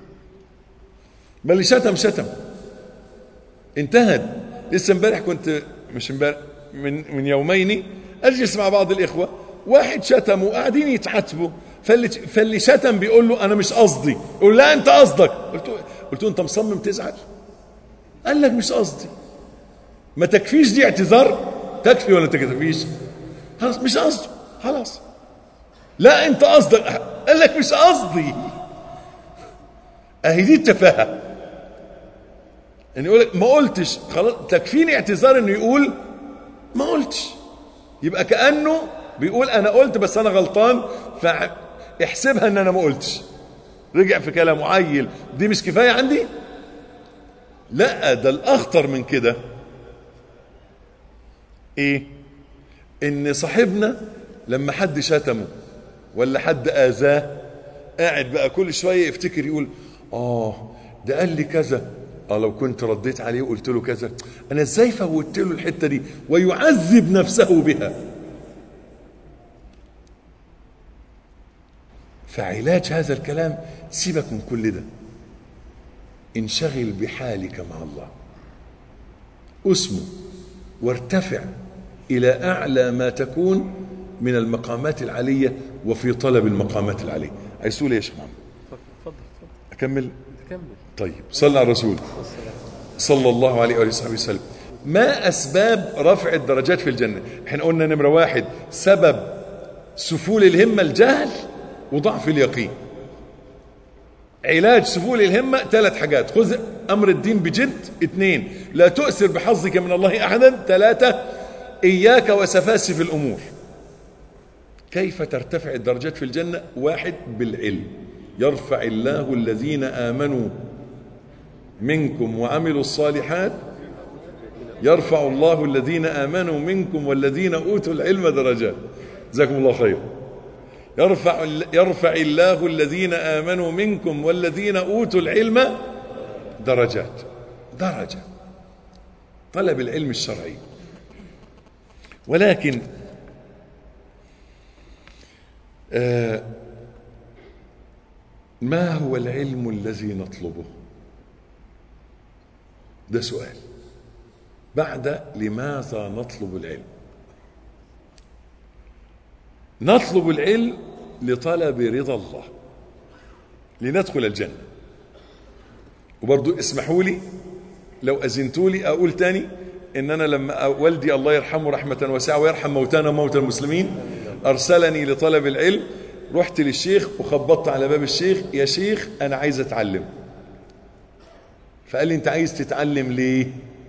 بل اللي شتم شتم انتهت لسه امبارح كنت مش امبارح من من يومين اجلس مع بعض الاخوه واحد شتم وقاعدين يتعاتبوا فاللي فاللي شتم بيقول له انا مش قصدي يقول لا انت قصدك قلت له قلت له انت مصمم تزعل قال لك مش قصدي ما تكفيش دي اعتذار تكفي ولا تكفيش خلاص مش قصده خلاص لا انت قصدك قال لك مش قصدي اهي دي التفاهه يعني يقول لك ما قلتش خلاص تكفيني اعتذار انه يقول ما قلتش يبقى كانه بيقول انا قلت بس انا غلطان فاحسبها ان انا ما قلتش رجع في كلامه عيل دي مش كفايه عندي لا ده الاخطر من كده ايه ان صاحبنا لما حد شتمه ولا حد اذاه قاعد بقى كل شويه يفتكر يقول اه ده قال لي كذا اه لو كنت رديت عليه وقلت له كذا انا ازاي فوتت له الحته دي ويعذب نفسه بها فعلاج هذا الكلام سيبك من كل ده انشغل بحالك مع الله اسمه وارتفع الى اعلى ما تكون من المقامات العاليه وفي طلب المقامات العاليه عايز تقول ايه يا شيخ محمد اتفضل اتفضل اكمل كمل طيب صلى على الرسول صلى الله عليه وآله وصحبه وسلم ما أسباب رفع الدرجات في الجنة احنا قلنا نمرة واحد سبب سفول الهمة الجهل وضعف اليقين علاج سفول الهمة ثلاث حاجات خذ أمر الدين بجد اثنين لا تؤثر بحظك من الله أحدا ثلاثة إياك وسفاسف الأمور كيف ترتفع الدرجات في الجنة واحد بالعلم يرفع الله الذين آمنوا منكم وعملوا الصالحات يرفع الله الذين آمنوا منكم والذين أوتوا العلم درجات جزاكم الله خير يرفع, يرفع الله الذين آمنوا منكم والذين أوتوا العلم درجات درجة طلب العلم الشرعي ولكن آه ما هو العلم الذي نطلبه ده سؤال بعد لماذا نطلب العلم نطلب العلم لطلب رضا الله لندخل الجنة وبرضو اسمحوا لي لو أذنتوا لي أقول تاني إن أنا لما والدي الله يرحمه رحمة واسعة ويرحم موتانا وموتى المسلمين أرسلني لطلب العلم رحت للشيخ وخبطت على باب الشيخ يا شيخ أنا عايز أتعلم فقال لي أنت عايز تتعلم ليه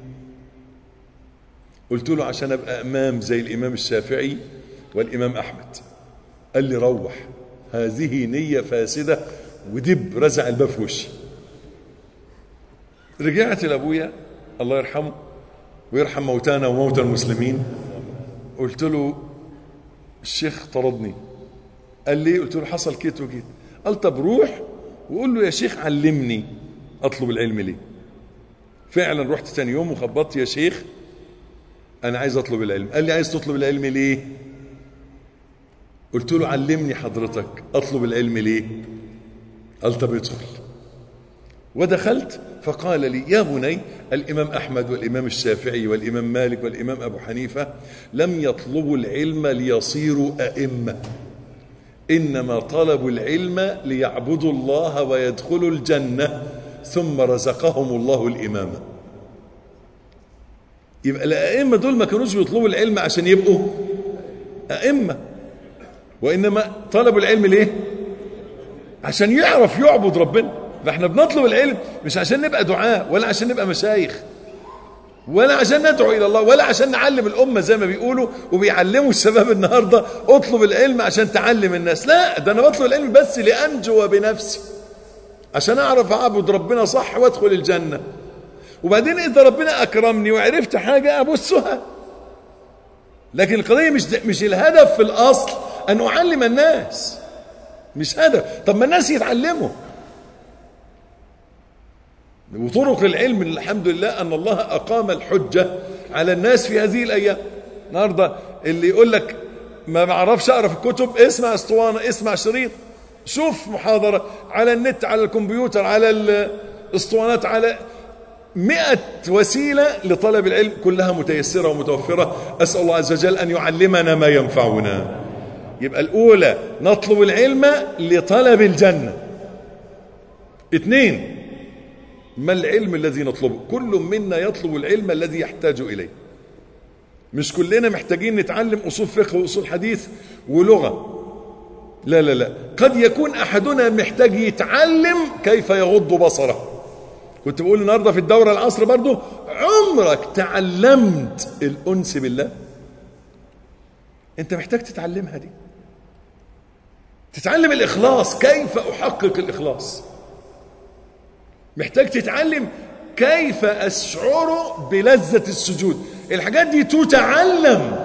قلت له عشان أبقى إمام زي الإمام الشافعي والإمام أحمد قال لي روح هذه نية فاسدة ودب رزع الباب في وشي رجعت لأبويا الله يرحمه ويرحم موتانا وموتى المسلمين قلت له الشيخ طردني قال لي قلت له حصل كده وكده قال طب روح وقول له يا شيخ علمني اطلب العلم ليه فعلا رحت تاني يوم وخبطت يا شيخ انا عايز اطلب العلم قال لي عايز تطلب العلم ليه قلت له علمني حضرتك اطلب العلم ليه قال طب ادخل ودخلت فقال لي يا بني الإمام أحمد والإمام الشافعي والإمام مالك والإمام أبو حنيفة لم يطلبوا العلم ليصيروا أئمة إنما طلبوا العلم ليعبدوا الله ويدخلوا الجنة ثم رزقهم الله الإمامة يبقى الأئمة دول ما كانوش بيطلبوا العلم عشان يبقوا أئمة وإنما طلبوا العلم ليه عشان يعرف يعبد ربنا فاحنا بنطلب العلم مش عشان نبقى دعاء ولا عشان نبقى مشايخ ولا عشان ندعو الى الله ولا عشان نعلم الامه زي ما بيقولوا وبيعلموا الشباب النهارده اطلب العلم عشان تعلم الناس لا ده انا بطلب العلم بس لانجو بنفسي عشان اعرف اعبد ربنا صح وادخل الجنه وبعدين اذا ربنا اكرمني وعرفت حاجه ابصها لكن القضيه مش مش الهدف في الاصل ان اعلم الناس مش هدف طب ما الناس يتعلموا وطرق العلم الحمد لله أن الله أقام الحجة على الناس في هذه الأيام النهاردة اللي يقول لك ما بعرفش أقرأ في الكتب اسمع اسطوانة اسمع شريط شوف محاضرة على النت على الكمبيوتر على الاسطوانات على مئة وسيلة لطلب العلم كلها متيسرة ومتوفرة أسأل الله عز وجل أن يعلمنا ما ينفعنا يبقى الأولى نطلب العلم لطلب الجنة اثنين ما العلم الذي نطلبه كل منا يطلب العلم الذي يحتاج إليه مش كلنا محتاجين نتعلم أصول فقه وأصول حديث ولغة لا لا لا قد يكون أحدنا محتاج يتعلم كيف يغض بصره كنت بقول النهاردة في الدورة العصر برضو عمرك تعلمت الأنس بالله انت محتاج تتعلمها دي تتعلم الإخلاص كيف أحقق الإخلاص محتاج تتعلم كيف أشعر بلذة السجود الحاجات دي تتعلم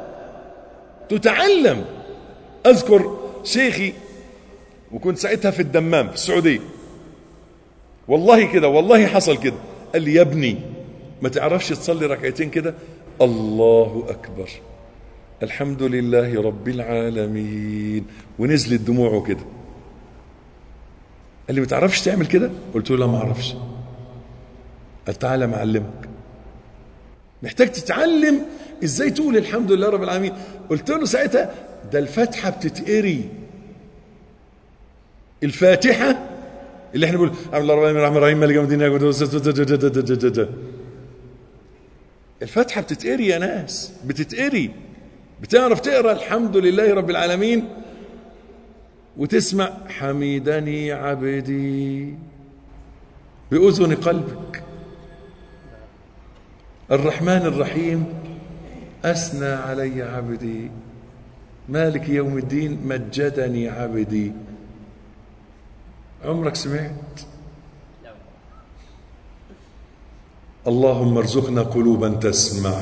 تتعلم أذكر شيخي وكنت ساعتها في الدمام في السعودية والله كده والله حصل كده قال لي يا ابني ما تعرفش تصلي ركعتين كده الله أكبر الحمد لله رب العالمين ونزلت دموعه كده قال لي ما تعرفش تعمل كده قلت له لا ما اعرفش قال تعالى معلمك محتاج تتعلم ازاي تقول الحمد لله رب العالمين قلت له ساعتها ده الفاتحه بتتقري الفاتحه اللي احنا بنقول الحمد لله رب العالمين الرحمن الرحيم مالك يوم الدين الفاتحه بتتقري يا ناس بتتقري بتعرف تقرا الحمد لله رب العالمين وتسمع حميدني عبدي بأذن قلبك الرحمن الرحيم أثنى علي عبدي مالك يوم الدين مجدني عبدي عمرك سمعت اللهم ارزقنا قلوبا تسمع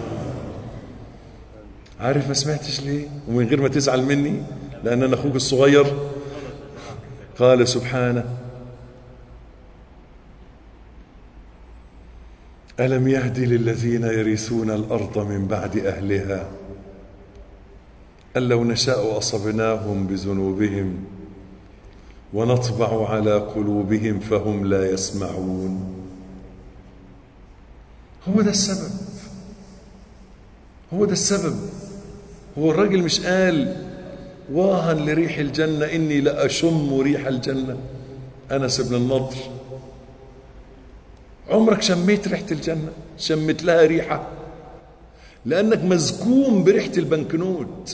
عارف ما سمعتش ليه ومن غير ما تزعل مني لأن أنا أخوك الصغير قال سبحانه ألم يهدي للذين يرثون الأرض من بعد أهلها أن لو نشاء أصبناهم بذنوبهم ونطبع على قلوبهم فهم لا يسمعون هو ده السبب هو ده السبب هو الراجل مش قال واها لريح الجنة إني لأشم ريح الجنة أنس بن النضر عمرك شميت ريحة الجنة شمت لها ريحة لأنك مزكوم بريحة البنكنوت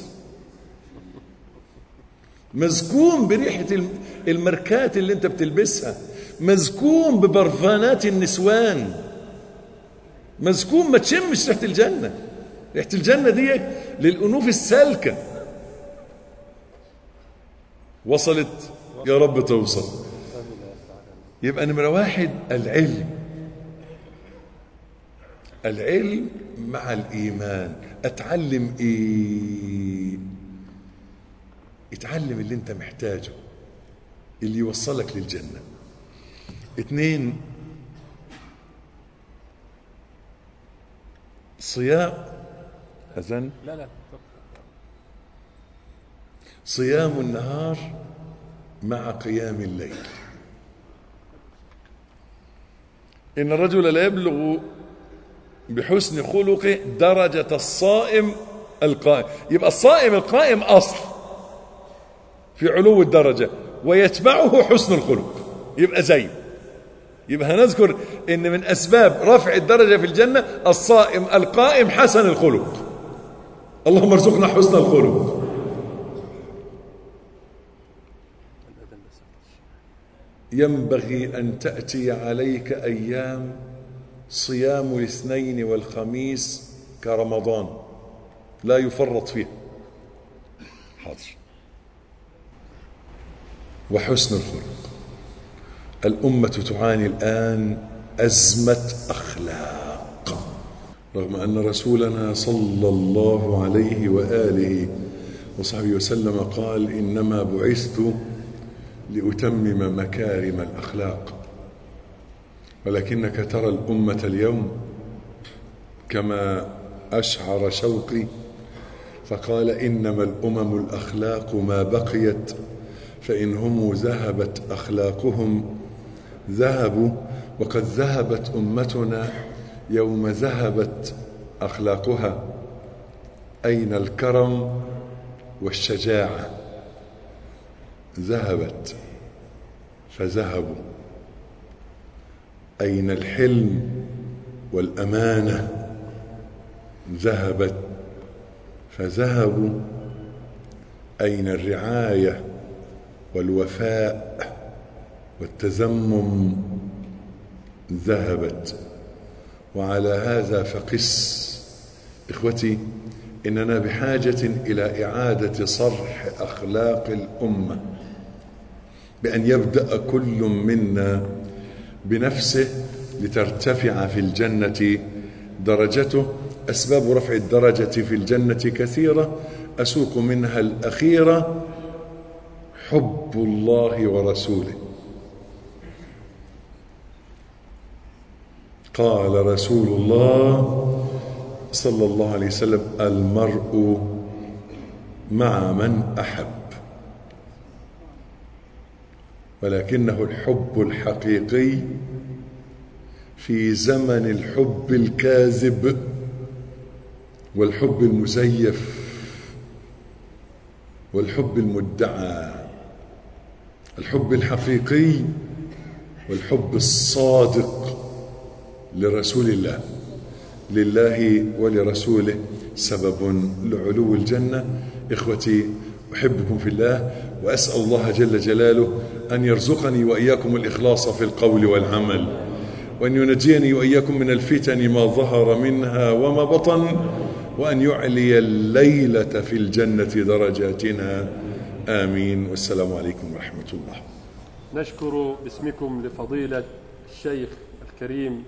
مزكوم بريحة الماركات اللي انت بتلبسها مزكوم ببرفانات النسوان مزكوم ما تشمش ريحة الجنة ريحة الجنة دي للأنوف السالكة وصلت يا رب توصل يبقى نمرة واحد العلم العلم مع الإيمان أتعلم إيه اتعلم اللي انت محتاجه اللي يوصلك للجنة اتنين صيام أذن لا لا صيام النهار مع قيام الليل إن الرجل لا يبلغ بحسن خلقه درجة الصائم القائم يبقى الصائم القائم أصل في علو الدرجة ويتبعه حسن الخلق يبقى زي يبقى هنذكر ان من اسباب رفع الدرجة في الجنة الصائم القائم حسن الخلق اللهم ارزقنا حسن الخلق ينبغي أن تأتي عليك أيام صيام الاثنين والخميس كرمضان لا يفرط فيه حاضر وحسن الخلق الأمة تعاني الآن أزمة أخلاق رغم أن رسولنا صلى الله عليه وآله وصحبه وسلم قال إنما بعثت لأتمم مكارم الأخلاق ولكنك ترى الأمة اليوم كما أشعر شوقي فقال إنما الأمم الأخلاق ما بقيت فإن هم ذهبت أخلاقهم ذهبوا وقد ذهبت أمتنا يوم ذهبت أخلاقها أين الكرم والشجاعة ذهبت فذهبوا أين الحلم والأمانة ذهبت فذهبوا أين الرعاية والوفاء والتزمم ذهبت وعلى هذا فقس إخوتي إننا بحاجة إلى إعادة صرح أخلاق الأمة بأن يبدأ كل منا بنفسه لترتفع في الجنة درجته أسباب رفع الدرجة في الجنة كثيرة أسوق منها الأخيرة حب الله ورسوله قال رسول الله صلى الله عليه وسلم المرء مع من أحب ولكنه الحب الحقيقي في زمن الحب الكاذب والحب المزيف والحب المدعى الحب الحقيقي والحب الصادق لرسول الله لله ولرسوله سبب لعلو الجنة إخوتي أحبكم في الله وأسأل الله جل جلاله أن يرزقني وإياكم الإخلاص في القول والعمل وأن ينجيني وإياكم من الفتن ما ظهر منها وما بطن وأن يعلي الليلة في الجنة درجاتنا آمين والسلام عليكم ورحمة الله نشكر باسمكم لفضيلة الشيخ الكريم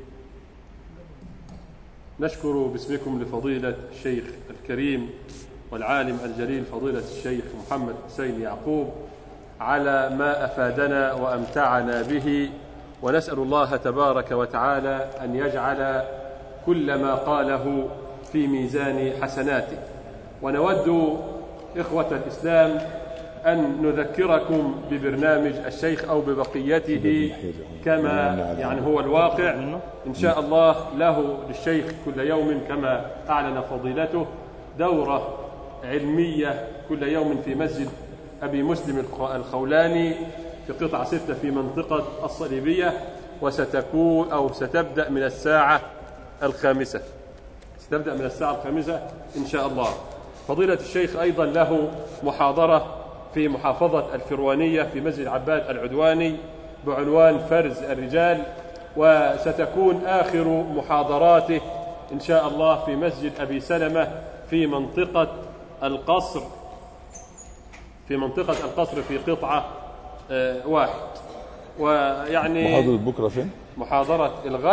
نشكر باسمكم لفضيلة الشيخ الكريم والعالم الجليل فضيلة الشيخ محمد حسين يعقوب على ما أفادنا وأمتعنا به ونسأل الله تبارك وتعالى أن يجعل كل ما قاله في ميزان حسناته ونود إخوة الإسلام أن نذكركم ببرنامج الشيخ أو ببقيته كما يعني هو الواقع إن شاء الله له للشيخ كل يوم كما أعلن فضيلته دورة علمية كل يوم في مسجد أبي مسلم الخولاني في قطعة ستة في منطقة الصليبية وستكون أو ستبدأ من الساعة الخامسة ستبدأ من الساعة الخامسة إن شاء الله فضيلة الشيخ أيضا له محاضرة في محافظة الفروانية في مسجد عباد العدواني بعنوان فرز الرجال وستكون آخر محاضراته إن شاء الله في مسجد أبي سلمة في منطقة القصر في منطقة القصر في قطعة آه، واحد ويعني محاضرة بكرة فين؟ محاضرة الغد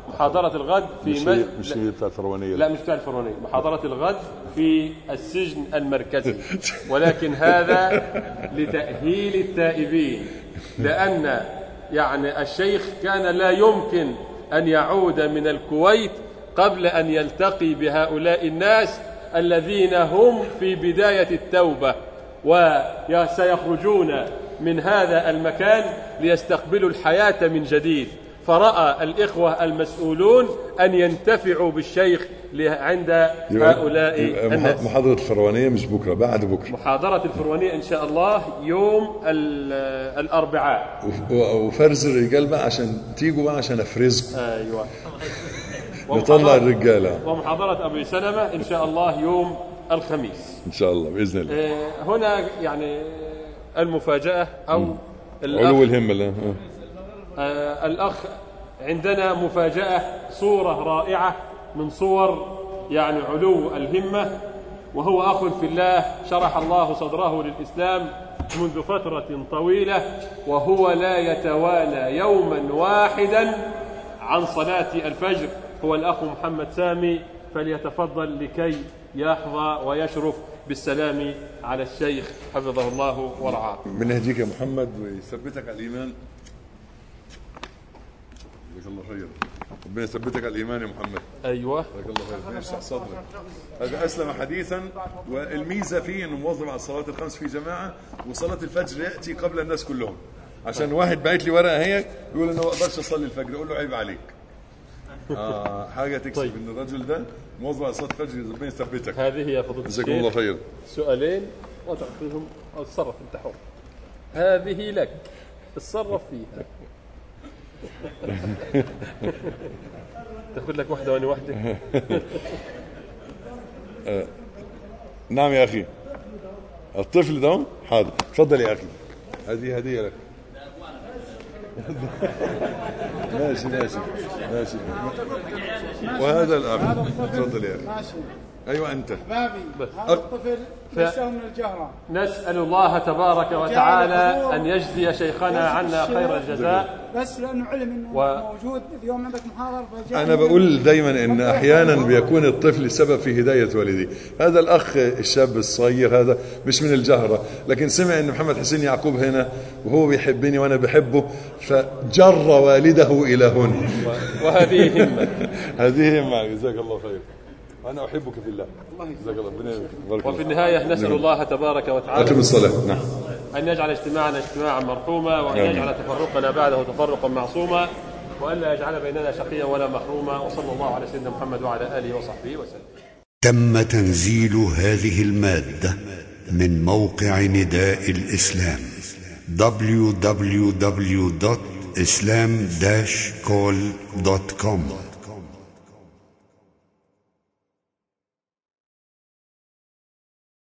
محاضرة الغد في مش مج- هي مش هي بتاع الفرعونيه لا مش بتاع الفرعونية محاضرة الغد في السجن المركزي ولكن هذا لتأهيل التائبين لأن يعني الشيخ كان لا يمكن أن يعود من الكويت قبل أن يلتقي بهؤلاء الناس الذين هم في بداية التوبة وسيخرجون من هذا المكان ليستقبلوا الحياة من جديد فرأى الإخوة المسؤولون أن ينتفعوا بالشيخ ل- عند هؤلاء يبقى مح- الناس محاضره الفرعونيه مش بكره بعد بكره محاضرة الفرعونية إن شاء الله يوم ال- الأربعاء وف- و- وفرز الرجال بقى عشان تيجوا بقى عشان افرزكم أيوة نطلع ومحاضرة- الرجاله ومحاضرة أبي سلمة إن شاء الله يوم الخميس ان شاء الله باذن الله آه، هنا يعني المفاجأة أو الأخ, علو الهمه اللي- آه. آه، الأخ عندنا مفاجأة صورة رائعة من صور يعني علو الهمة وهو أخ في الله شرح الله صدره للإسلام منذ فترة طويلة وهو لا يتوانى يوما واحدا عن صلاة الفجر هو الأخ محمد سامي فليتفضل لكي يحظى ويشرف بالسلام على الشيخ حفظه الله ورعاه ربنا يهديك يا محمد ويثبتك على الايمان جزاك الله خير ربنا يثبتك على الايمان يا محمد أيوة جزاك الله خير يشرح صدرك هذا اسلم حديثا والميزه فيه انه مواظب على الصلاه الخمس في جماعه وصلاه الفجر ياتي قبل الناس كلهم عشان واحد بعت لي ورقه هيك بيقول انه ما اقدرش اصلي الفجر اقول له عيب عليك آه حاجه تكسب طيب. ان الرجل ده مواظب على صلاه الفجر ربنا يثبتك هذه يا فضيلة جزاكم الله الشيخ خير سؤالين وتعطيهم أو تصرف انت حر هذه لك اتصرف فيها تاخذ لك واحدة وانا واحدة نعم يا اخي الطفل ده حاضر تفضل يا اخي هذه هديه لك ماشي ماشي ماشي وهذا الاخ تفضل يا اخي ماشي ايوه انت بابي هذا الطفل ليسه من الجهرة نسأل الله تبارك وتعالى أن يجزي شيخنا عنا خير الجزاء بس لانه علم انه و- موجود اليوم عندك محاضر فجاء انا بقول دايما ان احيانا بيكون الطفل سبب في هدايه والديه هذا الاخ الشاب الصغير هذا مش من الجهره لكن سمع ان محمد حسين يعقوب هنا وهو بيحبني وانا بحبه فجر والده الى هنا وهذه همة هذه هي معك جزاك الله خير انا احبك في الله جزاك الله ربنا يبارك وفي الله. النهاية نسأل الله تبارك اقم وتعالى الصلاه نعم أن يجعل اجتماعنا اجتماعا مرحوما وأن آمين. يجعل تفرقنا بعده تفرقا معصوما وأن لا يجعل بيننا شقيا ولا محروما وصلى الله على سيدنا محمد وعلى آله وصحبه وسلم تم تنزيل هذه المادة من موقع نداء الإسلام www.islam-call.com